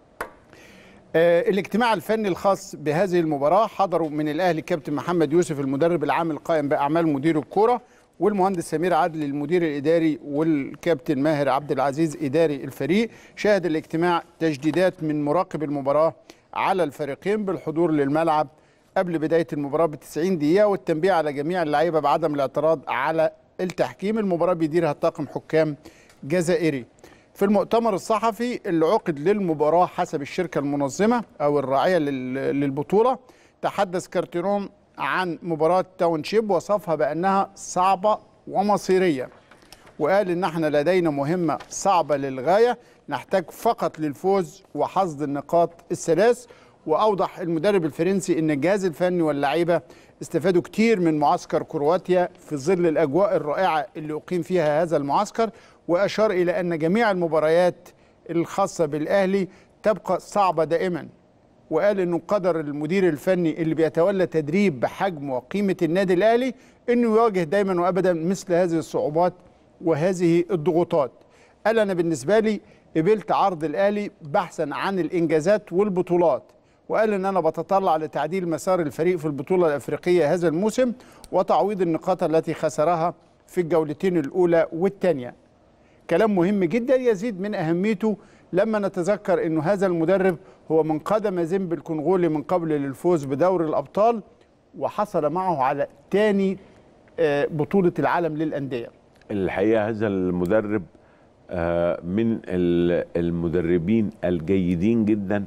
[SPEAKER 1] آه، الاجتماع الفني الخاص بهذه المباراة حضروا من الأهلي كابتن محمد يوسف المدرب العام القائم بأعمال مدير الكرة والمهندس سمير عدلي المدير الإداري والكابتن ماهر عبد العزيز إداري الفريق شهد الاجتماع تجديدات من مراقب المباراة على الفريقين بالحضور للملعب قبل بداية المباراة ب 90 دقيقة والتنبيه على جميع اللعيبة بعدم الاعتراض على التحكيم المباراة بيديرها طاقم حكام جزائري في المؤتمر الصحفي اللي عقد للمباراة حسب الشركة المنظمة أو الراعية لل- للبطولة تحدث كارتيرون عن مباراة تاونشيب وصفها بأنها صعبة ومصيرية وقال إن احنا لدينا مهمة صعبة للغاية نحتاج فقط للفوز وحصد النقاط الثلاث وأوضح المدرب الفرنسي إن الجهاز الفني واللعيبة استفادوا كتير من معسكر كرواتيا في ظل الأجواء الرائعة اللي أقيم فيها هذا المعسكر وأشار إلى أن جميع المباريات الخاصة بالأهلي تبقى صعبة دائما وقال انه قدر المدير الفني اللي بيتولى تدريب بحجم وقيمه النادي الاهلي انه يواجه دايما وابدا مثل هذه الصعوبات وهذه الضغوطات. قال انا بالنسبه لي قبلت عرض الاهلي بحثا عن الانجازات والبطولات وقال ان انا بتطلع لتعديل مسار الفريق في البطوله الافريقيه هذا الموسم وتعويض النقاط التي خسرها في الجولتين الاولى والثانيه. كلام مهم جدا يزيد من اهميته لما نتذكر انه هذا المدرب هو من قدم زنب الكونغولي من قبل للفوز بدوري الابطال وحصل معه على ثاني بطوله العالم للانديه
[SPEAKER 2] الحقيقه هذا المدرب آه، من ال- المدربين الجيدين جدا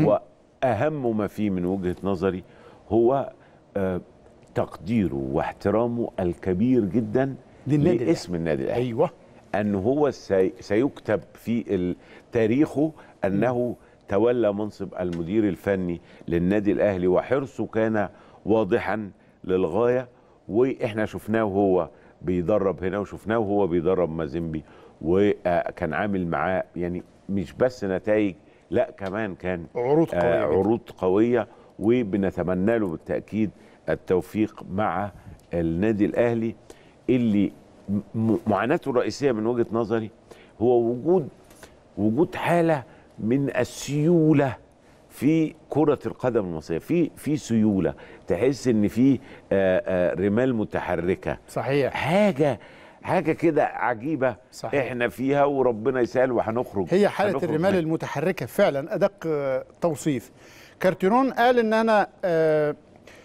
[SPEAKER 2] واهم ما فيه من وجهه نظري هو آه، تقديره واحترامه الكبير جدا
[SPEAKER 1] للنادي
[SPEAKER 2] لاسم النادي الاهلي
[SPEAKER 1] ايوه
[SPEAKER 2] أنه هو سي سيكتب في ال- تاريخه أنه تولى منصب المدير الفني للنادي الأهلي وحرصه كان واضحا للغاية وإحنا شفناه هو بيدرب هنا وشفناه هو بيدرب مازيمبي وكان عامل معاه يعني مش بس نتائج لا كمان كان
[SPEAKER 1] عروض قوية
[SPEAKER 2] آه
[SPEAKER 1] جداً.
[SPEAKER 2] عروض قوية وبنتمنى له بالتأكيد التوفيق مع النادي الأهلي اللي م- معاناته الرئيسية من وجهة نظري هو وجود وجود حالة من السيولة في كرة القدم المصرية في في سيولة تحس ان في آه، آه، رمال متحركة
[SPEAKER 1] صحيح
[SPEAKER 2] حاجة حاجة كده عجيبة
[SPEAKER 1] صحيح.
[SPEAKER 2] احنا فيها وربنا يسهل وهنخرج
[SPEAKER 1] هي حاله
[SPEAKER 2] هنخرج
[SPEAKER 1] الرمال
[SPEAKER 2] منها.
[SPEAKER 1] المتحركه فعلا ادق آه، توصيف كارتيرون قال ان انا آه،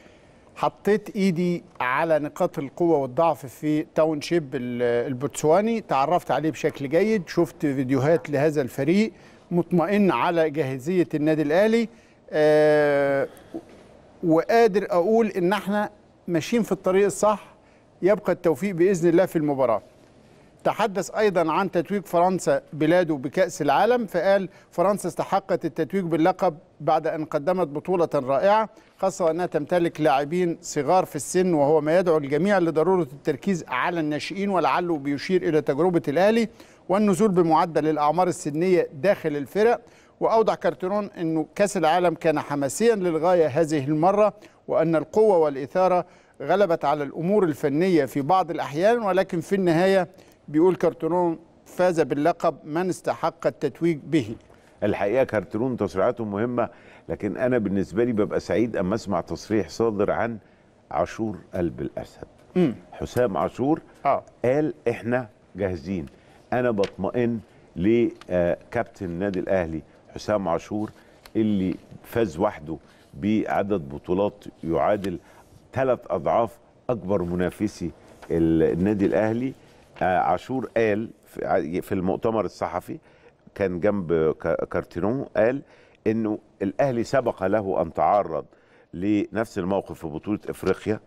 [SPEAKER 1] حطيت ايدي على نقاط القوه والضعف في تاون شيب ال- البوتسواني تعرفت عليه بشكل جيد شفت فيديوهات لهذا الفريق مطمئن على جاهزيه النادي الاهلي آه، وقادر اقول ان احنا ماشيين في الطريق الصح يبقى التوفيق باذن الله في المباراه تحدث ايضا عن تتويج فرنسا بلاده بكاس العالم فقال فرنسا استحقت التتويج باللقب بعد ان قدمت بطوله رائعه خاصه وانها تمتلك لاعبين صغار في السن وهو ما يدعو الجميع لضروره التركيز على الناشئين ولعله بيشير الى تجربه الاهلي والنزول بمعدل الاعمار السنيه داخل الفرق واوضح كارتيرون انه كاس العالم كان حماسيا للغايه هذه المره وان القوه والاثاره غلبت على الامور الفنيه في بعض الاحيان ولكن في النهايه بيقول كارتيرون فاز باللقب من استحق التتويج به
[SPEAKER 2] الحقيقه كارترون تصريحاته مهمه لكن انا بالنسبه لي ببقى سعيد اما اسمع تصريح صادر عن عاشور قلب الاسد
[SPEAKER 1] مم.
[SPEAKER 2] حسام عاشور
[SPEAKER 1] اه
[SPEAKER 2] قال احنا جاهزين انا بطمئن لكابتن النادي الاهلي حسام عاشور اللي فاز وحده بعدد بطولات يعادل ثلاث اضعاف اكبر منافسي ال- النادي الاهلي آه، عاشور قال في ع- في المؤتمر الصحفي كان جنب كا- كارتيرون قال انه الاهلي سبق له ان تعرض لنفس الموقف في بطوله افريقيا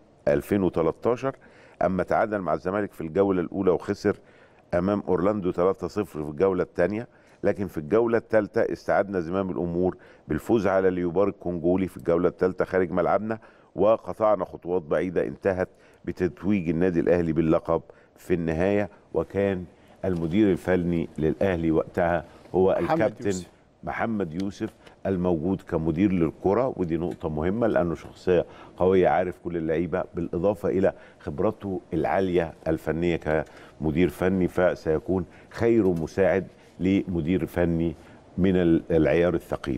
[SPEAKER 2] 2013 اما تعادل مع الزمالك في الجوله الاولى وخسر امام اورلاندو 3-0 في الجوله الثانيه لكن في الجوله الثالثه استعدنا زمام الامور بالفوز على ليوبار الكونجولي في الجوله الثالثه خارج ملعبنا وقطعنا خطوات بعيده انتهت بتتويج النادي الاهلي باللقب في النهايه وكان المدير الفني للاهلي وقتها هو
[SPEAKER 1] محمد
[SPEAKER 2] الكابتن
[SPEAKER 1] يوسف.
[SPEAKER 2] محمد يوسف الموجود كمدير للكرة ودي نقطة مهمة لأنه شخصية قوية عارف كل اللعيبة بالإضافة إلى خبرته العالية الفنية كمدير فني فسيكون خير مساعد لمدير فني من ال- العيار الثقيل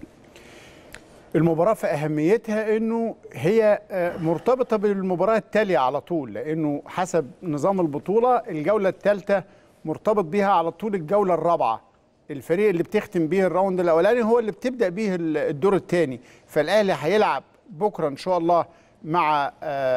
[SPEAKER 1] المباراة في أهميتها أنه هي آه، مرتبطة بالمباراة التالية على طول لأنه حسب نظام البطولة الجولة الثالثة مرتبط بيها على طول الجولة الرابعة الفريق اللي بتختم بيه الراوند الأولاني هو اللي بتبدأ بيه ال- الدور الثاني فالأهلي هيلعب بكرة إن شاء الله مع آه،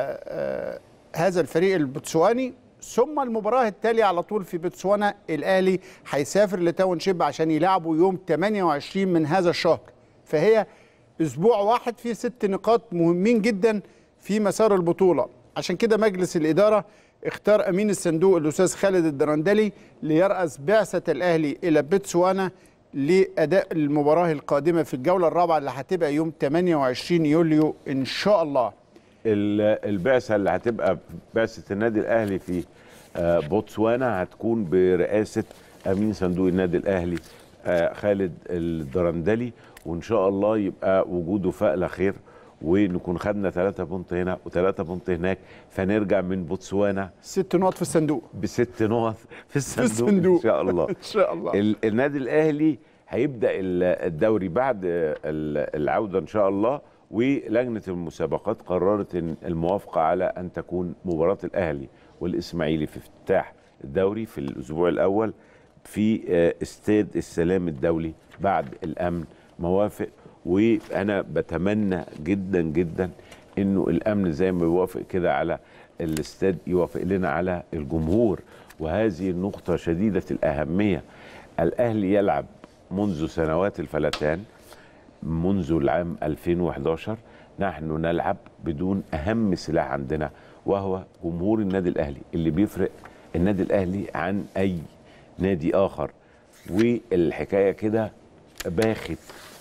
[SPEAKER 1] آه، هذا الفريق البوتسواني ثم المباراة التالية على طول في بوتسوانا الأهلي هيسافر لتاون شيب عشان يلعبوا يوم 28 من هذا الشهر فهي اسبوع واحد فيه ست نقاط مهمين جدا في مسار البطوله عشان كده مجلس الاداره اختار امين الصندوق الاستاذ خالد الدرندلي ليراس بعثه الاهلي الى بتسوانا لاداء المباراه القادمه في الجوله الرابعه اللي هتبقى يوم 28 يوليو ان شاء الله
[SPEAKER 2] ال- البعثه اللي هتبقى بعثه النادي الاهلي في آه، بوتسوانا هتكون برئاسه امين صندوق النادي الاهلي آه، خالد الدرندلي وان شاء الله يبقى وجوده فأل خير ونكون خدنا ثلاثة بونت هنا وثلاثة بونت هناك فنرجع من بوتسوانا
[SPEAKER 1] ست نقط في الصندوق
[SPEAKER 2] بست نقط في الصندوق,
[SPEAKER 1] الصندوق.
[SPEAKER 2] ان شاء الله
[SPEAKER 1] ان شاء الله
[SPEAKER 2] ال- النادي الاهلي هيبدا ال- الدوري بعد ال- العوده ان شاء الله ولجنه المسابقات قررت إن الموافقه على ان تكون مباراه الاهلي والاسماعيلي في افتتاح الدوري في الاسبوع الاول في آه، استاد السلام الدولي بعد الامن موافق وانا بتمنى جدا جدا انه الامن زي ما بيوافق كده على الاستاد يوافق لنا على الجمهور وهذه النقطه شديده الاهميه الاهلي يلعب منذ سنوات الفلتان منذ العام 2011 نحن نلعب بدون اهم سلاح عندنا وهو جمهور النادي الاهلي اللي بيفرق النادي الاهلي عن اي نادي اخر والحكايه كده باخت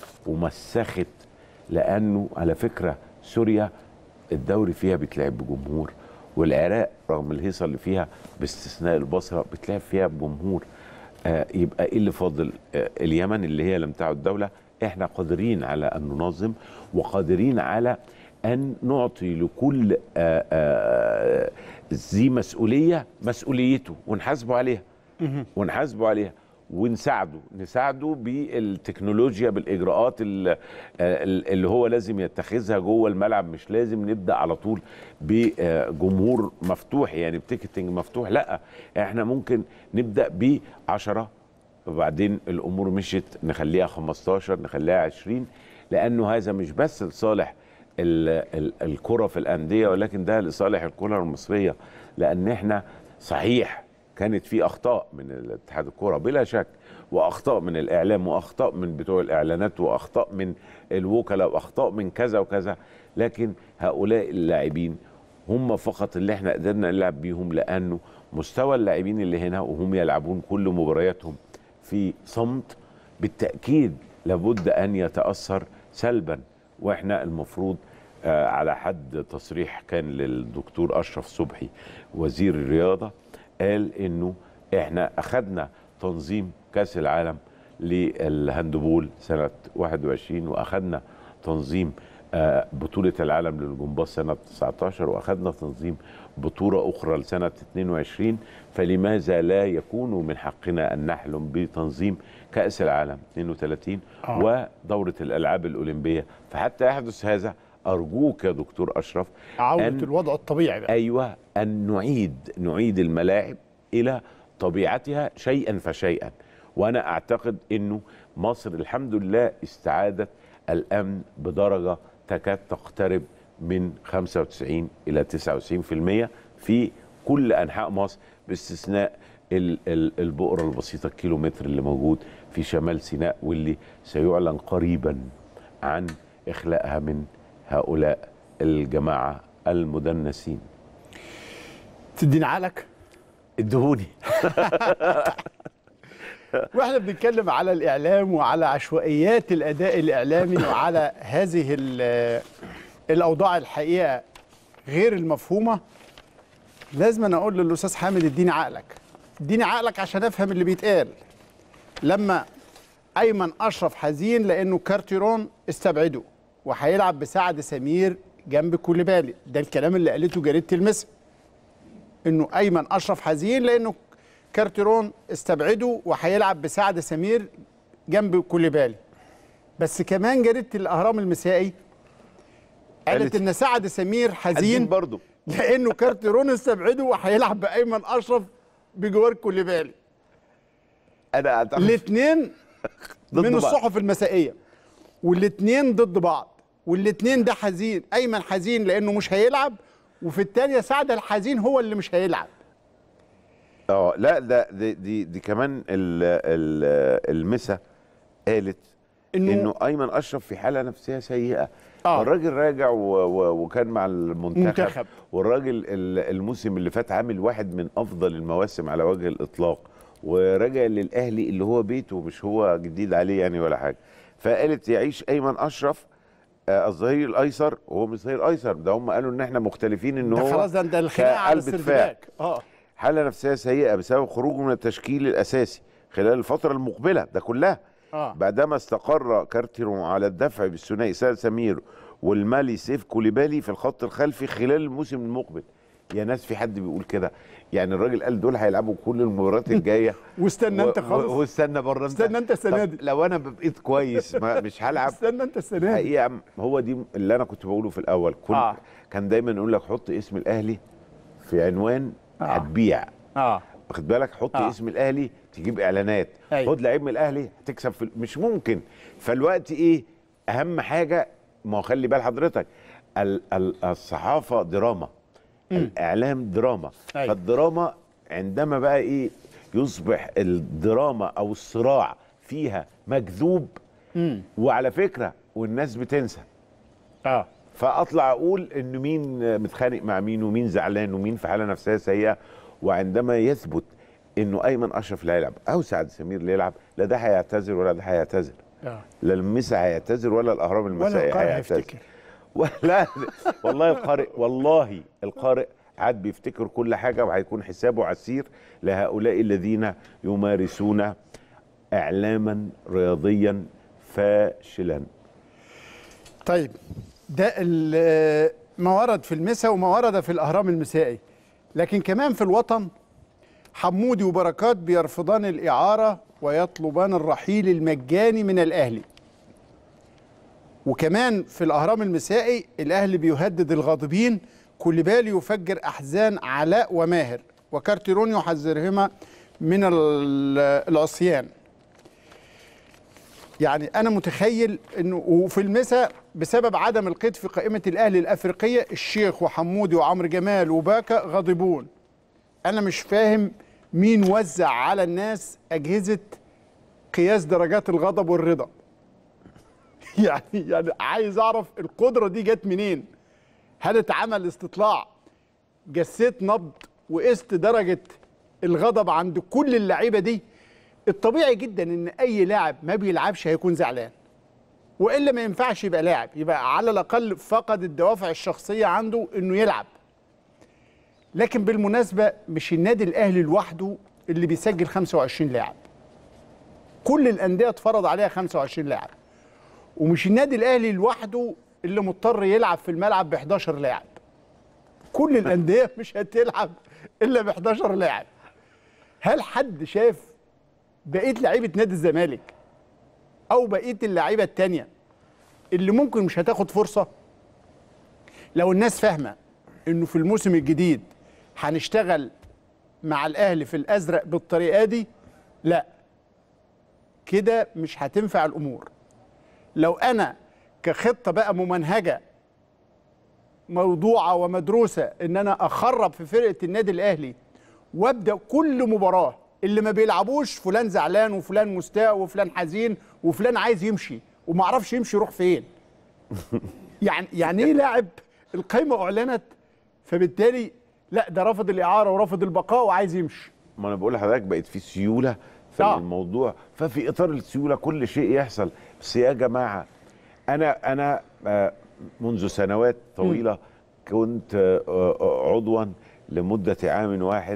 [SPEAKER 2] ومسخت لانه على فكره سوريا الدوري فيها بيتلعب بجمهور والعراق رغم الهيصه اللي فيها باستثناء البصره بتلعب فيها بجمهور آه يبقى ايه اللي فاضل آه اليمن اللي هي لم تعد دوله احنا قادرين على ان ننظم وقادرين على ان نعطي لكل آه آه ذي مسؤوليه مسؤوليته ونحاسبه عليها ونحاسبه عليها ونساعده نساعده بالتكنولوجيا بالاجراءات ال- ال- اللي هو لازم يتخذها جوه الملعب مش لازم نبدا على طول بجمهور مفتوح يعني بتيكتنج مفتوح لا احنا ممكن نبدا ب 10 وبعدين الامور مشيت نخليها 15 نخليها 20 لانه هذا مش بس لصالح ال- ال- الكره في الانديه ولكن ده لصالح الكره المصريه لان احنا صحيح كانت في اخطاء من الاتحاد الكره بلا شك واخطاء من الاعلام واخطاء من بتوع الاعلانات واخطاء من الوكلاء واخطاء من كذا وكذا لكن هؤلاء اللاعبين هم فقط اللي احنا قدرنا نلعب بيهم لانه مستوى اللاعبين اللي هنا وهم يلعبون كل مبارياتهم في صمت بالتاكيد لابد ان يتاثر سلبا واحنا المفروض آه، على حد تصريح كان للدكتور اشرف صبحي وزير الرياضه قال انه احنا اخذنا تنظيم كاس العالم للهاندبول سنه 21 واخذنا تنظيم آه، بطولة العالم للجمباز سنة 19 وأخذنا تنظيم بطولة أخرى لسنة 22 فلماذا لا يكون من حقنا أن نحلم بتنظيم كأس العالم 32
[SPEAKER 1] آه.
[SPEAKER 2] ودورة الألعاب الأولمبية فحتى يحدث هذا أرجوك يا دكتور أشرف
[SPEAKER 1] عودة
[SPEAKER 2] أن
[SPEAKER 1] الوضع الطبيعي بقى
[SPEAKER 2] ايوه ان نعيد نعيد الملاعب الى طبيعتها شيئا فشيئا وانا اعتقد انه مصر الحمد لله استعادت الامن بدرجه تكاد تقترب من 95 الى 99% في كل انحاء مصر باستثناء ال- ال- البؤره البسيطه الكيلومتر اللي موجود في شمال سيناء واللي سيعلن قريبا عن اخلاءها من هؤلاء الجماعه المدنسين
[SPEAKER 1] تديني عقلك
[SPEAKER 2] ادهوني
[SPEAKER 1] واحنا بنتكلم على الاعلام وعلى عشوائيات الاداء الاعلامي وعلى هذه ال- الاوضاع الحقيقه غير المفهومه لازم أنا اقول للاستاذ حامد اديني عقلك اديني عقلك عشان افهم اللي بيتقال لما ايمن اشرف حزين لانه كارتيرون استبعده وهيلعب بسعد سمير جنب كوليبالي ده الكلام اللي قالته جريده المسا انه ايمن اشرف حزين لانه كارتيرون استبعده وهيلعب بسعد سمير جنب كوليبالي بس كمان جريده الاهرام المسائي قالت
[SPEAKER 2] قالت-
[SPEAKER 1] ان سعد سمير حزين
[SPEAKER 2] حزين برضه
[SPEAKER 1] لانه كارتيرون استبعده وهيلعب بايمن اشرف بجوار كوليبالي
[SPEAKER 2] انا اعتقد
[SPEAKER 1] الاثنين
[SPEAKER 2] ضد
[SPEAKER 1] من
[SPEAKER 2] بعض.
[SPEAKER 1] الصحف المسائيه والاثنين ضد بعض والاثنين ده حزين ايمن حزين لانه مش هيلعب وفي الثانيه سعد الحزين هو اللي مش هيلعب
[SPEAKER 2] اه لا ده دي دي, دي كمان ال ال المسا قالت
[SPEAKER 1] إنه-
[SPEAKER 2] انه ايمن اشرف في حاله نفسيه سيئه
[SPEAKER 1] آه.
[SPEAKER 2] الراجل راجع و و وكان مع المنتخب
[SPEAKER 1] منتخب.
[SPEAKER 2] والراجل ال- الموسم اللي فات عامل واحد من افضل المواسم على وجه الاطلاق وراجع للاهلي اللي هو بيته مش هو جديد عليه يعني ولا حاجه فقالت يعيش ايمن اشرف آه، الظهير الايسر وهو مش ظهير ايسر ده هم قالوا ان احنا مختلفين ان
[SPEAKER 1] ده
[SPEAKER 2] هو
[SPEAKER 1] خلاص ده ده الخناقه على
[SPEAKER 2] كقلب دفاع.
[SPEAKER 1] السردباك اه
[SPEAKER 2] حاله نفسيه سيئه بسبب خروجه من التشكيل الاساسي خلال الفتره المقبله ده كلها
[SPEAKER 1] اه
[SPEAKER 2] بعدما استقر كارتيرون على الدفع بالثنائي سيد سمير والمالي سيف كوليبالي في الخط الخلفي خلال الموسم المقبل يا ناس في حد بيقول كده يعني الراجل قال دول هيلعبوا كل المباريات الجايه
[SPEAKER 1] واستنى انت
[SPEAKER 2] و-
[SPEAKER 1] خالص
[SPEAKER 2] و- واستنى بره انت
[SPEAKER 1] استنى انت السنة
[SPEAKER 2] طب
[SPEAKER 1] دي.
[SPEAKER 2] لو انا بقيت كويس ما مش هلعب
[SPEAKER 1] استنى انت السنه دي
[SPEAKER 2] حقيقه هو دي اللي انا كنت بقوله في الاول كل
[SPEAKER 1] آه.
[SPEAKER 2] كان دايما يقول لك حط اسم الاهلي في عنوان
[SPEAKER 1] آه.
[SPEAKER 2] هتبيع
[SPEAKER 1] اه
[SPEAKER 2] واخد بالك حط
[SPEAKER 1] آه.
[SPEAKER 2] آه. اسم الاهلي تجيب اعلانات
[SPEAKER 1] أيوة.
[SPEAKER 2] خد لعيب من الاهلي هتكسب في مش ممكن فالوقت ايه اهم حاجه ما هو خلي بال حضرتك ال ال الصحافه دراما الاعلام دراما
[SPEAKER 1] أيوة.
[SPEAKER 2] فالدراما عندما بقى ايه يصبح الدراما او الصراع فيها مكذوب
[SPEAKER 1] امم
[SPEAKER 2] وعلى فكره والناس بتنسى
[SPEAKER 1] اه
[SPEAKER 2] فاطلع اقول انه مين متخانق مع مين ومين زعلان ومين في حاله نفسيه سيئه وعندما يثبت انه ايمن اشرف لا يلعب او سعد سمير لا يلعب لا ده هيعتذر ولا ده هيعتذر
[SPEAKER 1] اه
[SPEAKER 2] لا المسا هيعتذر ولا الاهرام
[SPEAKER 1] ولا
[SPEAKER 2] المسائي
[SPEAKER 1] القارئ
[SPEAKER 2] هيعتذر
[SPEAKER 1] هيفتكر
[SPEAKER 2] ولا والله القارئ والله القارئ عاد بيفتكر كل حاجه وهيكون حسابه عسير لهؤلاء الذين يمارسون اعلاما رياضيا فاشلا
[SPEAKER 1] طيب ده ال- ما ورد في المسا وما ورد في الاهرام المسائي لكن كمان في الوطن حمودي وبركات بيرفضان الاعاره ويطلبان الرحيل المجاني من الاهلي وكمان في الاهرام المسائي الاهلي بيهدد الغاضبين كوليبالي يفجر احزان علاء وماهر وكارتيرون يحذرهما من ال- العصيان يعني انا متخيل انه وفي المسا بسبب عدم القيد في قائمه الاهلي الافريقيه الشيخ وحمودي وعمرو جمال وباكا غاضبون انا مش فاهم مين وزع على الناس اجهزه قياس درجات الغضب والرضا يعني يعني عايز اعرف القدره دي جت منين هل اتعمل استطلاع جسيت نبض وقست درجه الغضب عند كل اللعيبه دي الطبيعي جدا ان اي لاعب ما بيلعبش هيكون زعلان والا ما ينفعش يبقى لاعب يبقى على الاقل فقد الدوافع الشخصيه عنده انه يلعب لكن بالمناسبه مش النادي الاهلي لوحده اللي بيسجل 25 لاعب كل الانديه اتفرض عليها 25 لاعب ومش النادي الاهلي لوحده اللي مضطر يلعب في الملعب ب 11 لاعب كل الانديه مش هتلعب الا ب 11 لاعب هل حد شاف بقيه لعيبه نادي الزمالك او بقيه اللعيبه التانية اللي ممكن مش هتاخد فرصه لو الناس فاهمه انه في الموسم الجديد هنشتغل مع الاهلي في الازرق بالطريقه دي لا كده مش هتنفع الامور لو انا كخطه بقى ممنهجه موضوعه ومدروسه ان انا اخرب في فرقه النادي الاهلي وابدا كل مباراه اللي ما بيلعبوش فلان زعلان وفلان مستاء وفلان حزين وفلان عايز يمشي وما اعرفش يمشي يروح فين يعني يعني ايه لاعب القايمه اعلنت فبالتالي لا ده رفض الاعاره ورفض البقاء وعايز يمشي
[SPEAKER 2] ما انا بقول لحضرتك بقت في سيوله في
[SPEAKER 1] آه.
[SPEAKER 2] الموضوع ففي اطار السيوله كل شيء يحصل بس يا جماعه انا انا آه، منذ سنوات طويله كنت آه، آه، عضوا لمده عام واحد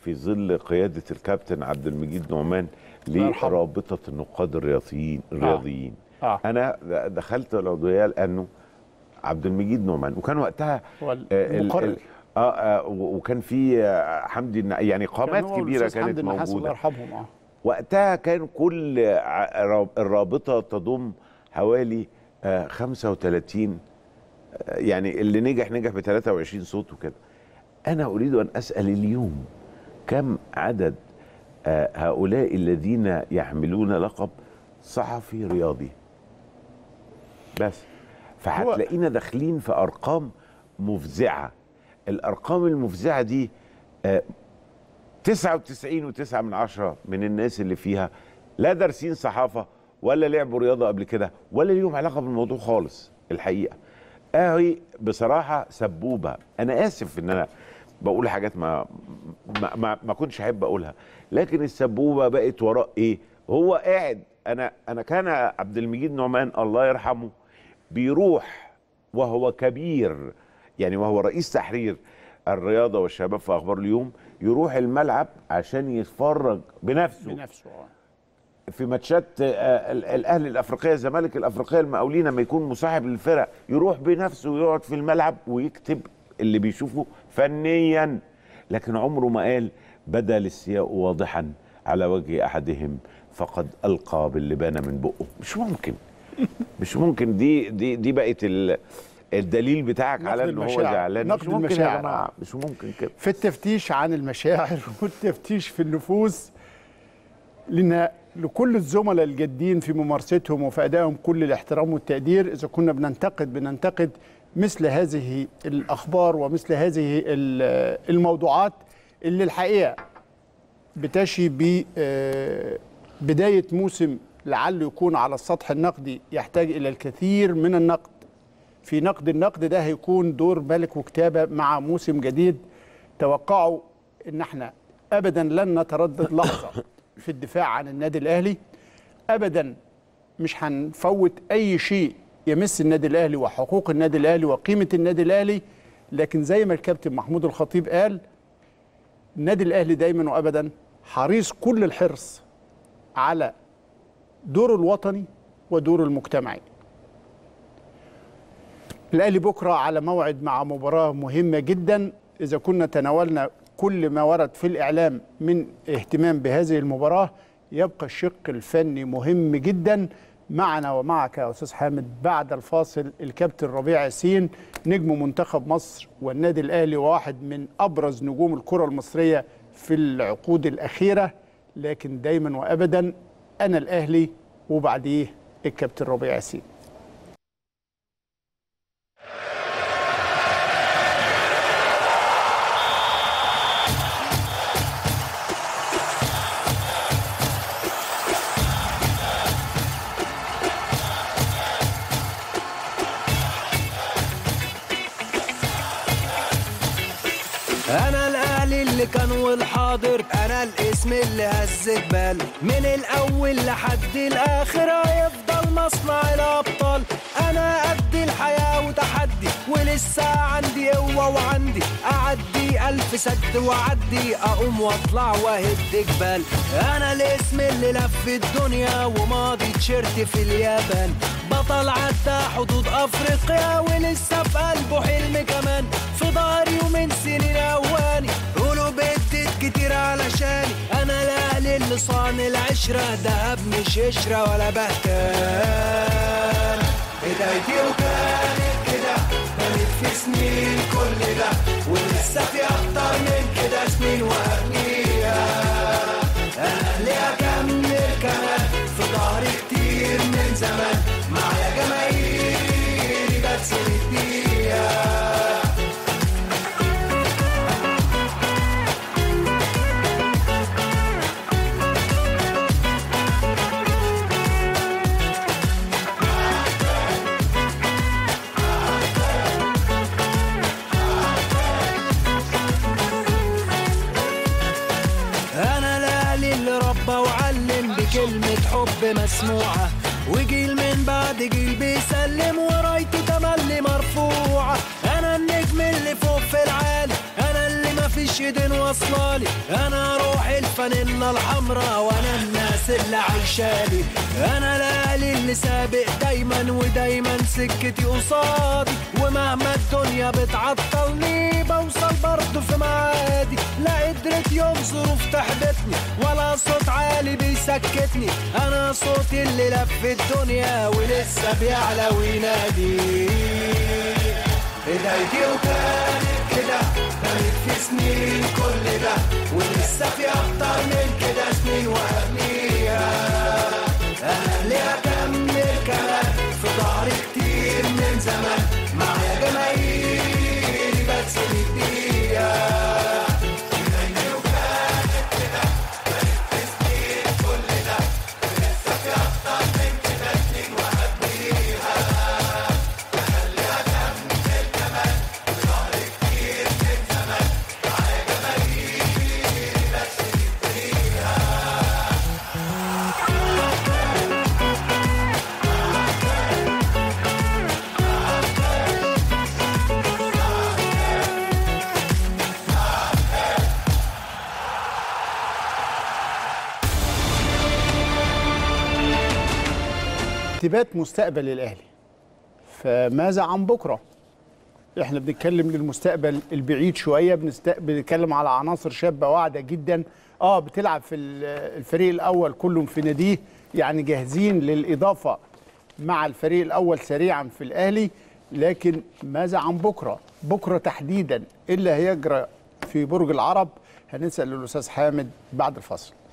[SPEAKER 2] في ظل قياده الكابتن عبد المجيد نعمان
[SPEAKER 1] الله يرحمه.
[SPEAKER 2] لرابطه النقاد الرياضيين الرياضيين
[SPEAKER 1] آه.
[SPEAKER 2] انا دخلت العضويه لانه عبد المجيد نعمان وكان وقتها
[SPEAKER 1] هو
[SPEAKER 2] آه، ال-
[SPEAKER 1] المقرر.
[SPEAKER 2] ال- اه, آه و- وكان في آه، حمدي الن- يعني
[SPEAKER 1] كان
[SPEAKER 2] قامات
[SPEAKER 1] هو
[SPEAKER 2] كبيره
[SPEAKER 1] الأستاذ
[SPEAKER 2] كانت
[SPEAKER 1] حمدي النحاس الله
[SPEAKER 2] موجوده
[SPEAKER 1] يرحمهم اه
[SPEAKER 2] وقتها كان كل ع- را- الرابطه تضم حوالي آه، 35 آه، يعني اللي نجح نجح ب 23 صوت وكده انا اريد ان اسال اليوم كم عدد آه، هؤلاء الذين يحملون لقب صحفي رياضي بس فهتلاقينا داخلين في ارقام مفزعه الارقام المفزعه دي آه، 99 و9 من عشرة من الناس اللي فيها لا دارسين صحافة ولا لعبوا رياضة قبل كده ولا ليهم علاقة بالموضوع خالص الحقيقة اهي بصراحة سبوبة انا اسف ان انا بقول حاجات ما ما, ما, ما كنتش احب اقولها لكن السبوبة بقت وراء ايه هو قاعد انا انا كان عبد المجيد نعمان الله يرحمه بيروح وهو كبير يعني وهو رئيس تحرير الرياضة والشباب في اخبار اليوم يروح الملعب عشان يتفرج بنفسه
[SPEAKER 1] بنفسه اه
[SPEAKER 2] في ماتشات آه، ال- الاهلي الافريقيه الزمالك الافريقيه المقاولين لما يكون مصاحب للفرق يروح بنفسه ويقعد في الملعب ويكتب اللي بيشوفه فنيا لكن عمره ما قال بدا الاستياء واضحا على وجه احدهم فقد القى باللبان من بقه مش ممكن مش ممكن دي دي دي بقت ال- الدليل بتاعك
[SPEAKER 1] نقد
[SPEAKER 2] على ان هو
[SPEAKER 1] المشاعر.
[SPEAKER 2] زعلان
[SPEAKER 1] نقد
[SPEAKER 2] مش ممكن
[SPEAKER 1] المشاعر.
[SPEAKER 2] يا جماعه مش ممكن كده
[SPEAKER 1] في التفتيش عن المشاعر والتفتيش في النفوس لنا لكل الزملاء الجادين في ممارستهم وفي ادائهم كل الاحترام والتقدير اذا كنا بننتقد بننتقد مثل هذه الاخبار ومثل هذه ال- الموضوعات اللي الحقيقه بتشي ب آه، بدايه موسم لعله يكون على السطح النقدي يحتاج الى الكثير من النقد في نقد النقد ده هيكون دور ملك وكتابه مع موسم جديد توقعوا ان احنا ابدا لن نتردد لحظه في الدفاع عن النادي الاهلي ابدا مش هنفوت اي شيء يمس النادي الاهلي وحقوق النادي الاهلي وقيمه النادي الاهلي لكن زي ما الكابتن محمود الخطيب قال النادي الاهلي دايما وابدا حريص كل الحرص على دوره الوطني ودوره المجتمعي الاهلي بكره على موعد مع مباراه مهمه جدا اذا كنا تناولنا كل ما ورد في الاعلام من اهتمام بهذه المباراه يبقى الشق الفني مهم جدا معنا ومعك يا استاذ حامد بعد الفاصل الكابتن ربيع ياسين نجم منتخب مصر والنادي الاهلي وواحد من ابرز نجوم الكره المصريه في العقود الاخيره لكن دايما وابدا انا الاهلي وبعديه الكابتن ربيع ياسين
[SPEAKER 7] انا الاهلي اللي كان والحاضر انا الاسم اللي هز جبال من الاول لحد الاخر هيفضل مصنع الابطال انا قد الحياه وتحدي ولسه عندي قوه وعندي اعدي الف سد واعدي اقوم واطلع واهد جبال انا الاسم اللي لف الدنيا وماضي تيشيرت في اليابان بطل عدى حدود افريقيا ولسه في قلبه حلم كمان في ظهري ومن سنين اواني قولوا بدت كتير علشاني انا الاهلي اللي صان العشرة دهب مش قشرة ولا بهتان بدايتي وكانت كده بنت في سنين كل ده ولسه في اكتر من كده سنين وهبنيها اهلي اكمل كمان في ظهري كتير من زمان معايا جماهيري بتسند بيها انا الاهلي اللي ربى وعلم بكلمة حب مسموعة وجيل من بعد جيل بيسلم ورايته تملي مرفوعة انا النجم اللي فوق في العالي انا اللي مفيش ايدين واصلالي انا روحي الفانيلا الحمراء وانا الناس اللي عايشالي انا لالي اللي سابق دايما ودايما سكتي قصادي ومهما الدنيا بتعطلني بوصل برضه في معادي لا قدرت يوم ظروف تحبطني ولا صوت عالي بيسكتني انا صوتي اللي لف الدنيا ولسه بيعلى وينادي بدايتي وكانت كده كانت في سنين كل ده ولسه في اكتر من كده سنين وهبنيها انا اللي هكمل كمان في ظهري كتير من زمان معايا جماهيري بتسند بيها بدايتي وكانت كده كانت في سنين كل ده ولسه في اكتر من كده سنين وهبنيها انا اللي هكمل كمان في ظهري كتير من زمان معايا جماهيري بتسند بيها
[SPEAKER 1] تبات مستقبل الاهلي فماذا عن بكره احنا بنتكلم للمستقبل البعيد شويه بنست... بنتكلم على عناصر شابه واعده جدا اه بتلعب في ال- الفريق الاول كلهم في ناديه يعني جاهزين للاضافه مع الفريق الاول سريعا في الاهلي لكن ماذا عن بكره بكره تحديدا ايه اللي هيجرى في برج العرب هنسال الاستاذ حامد بعد الفصل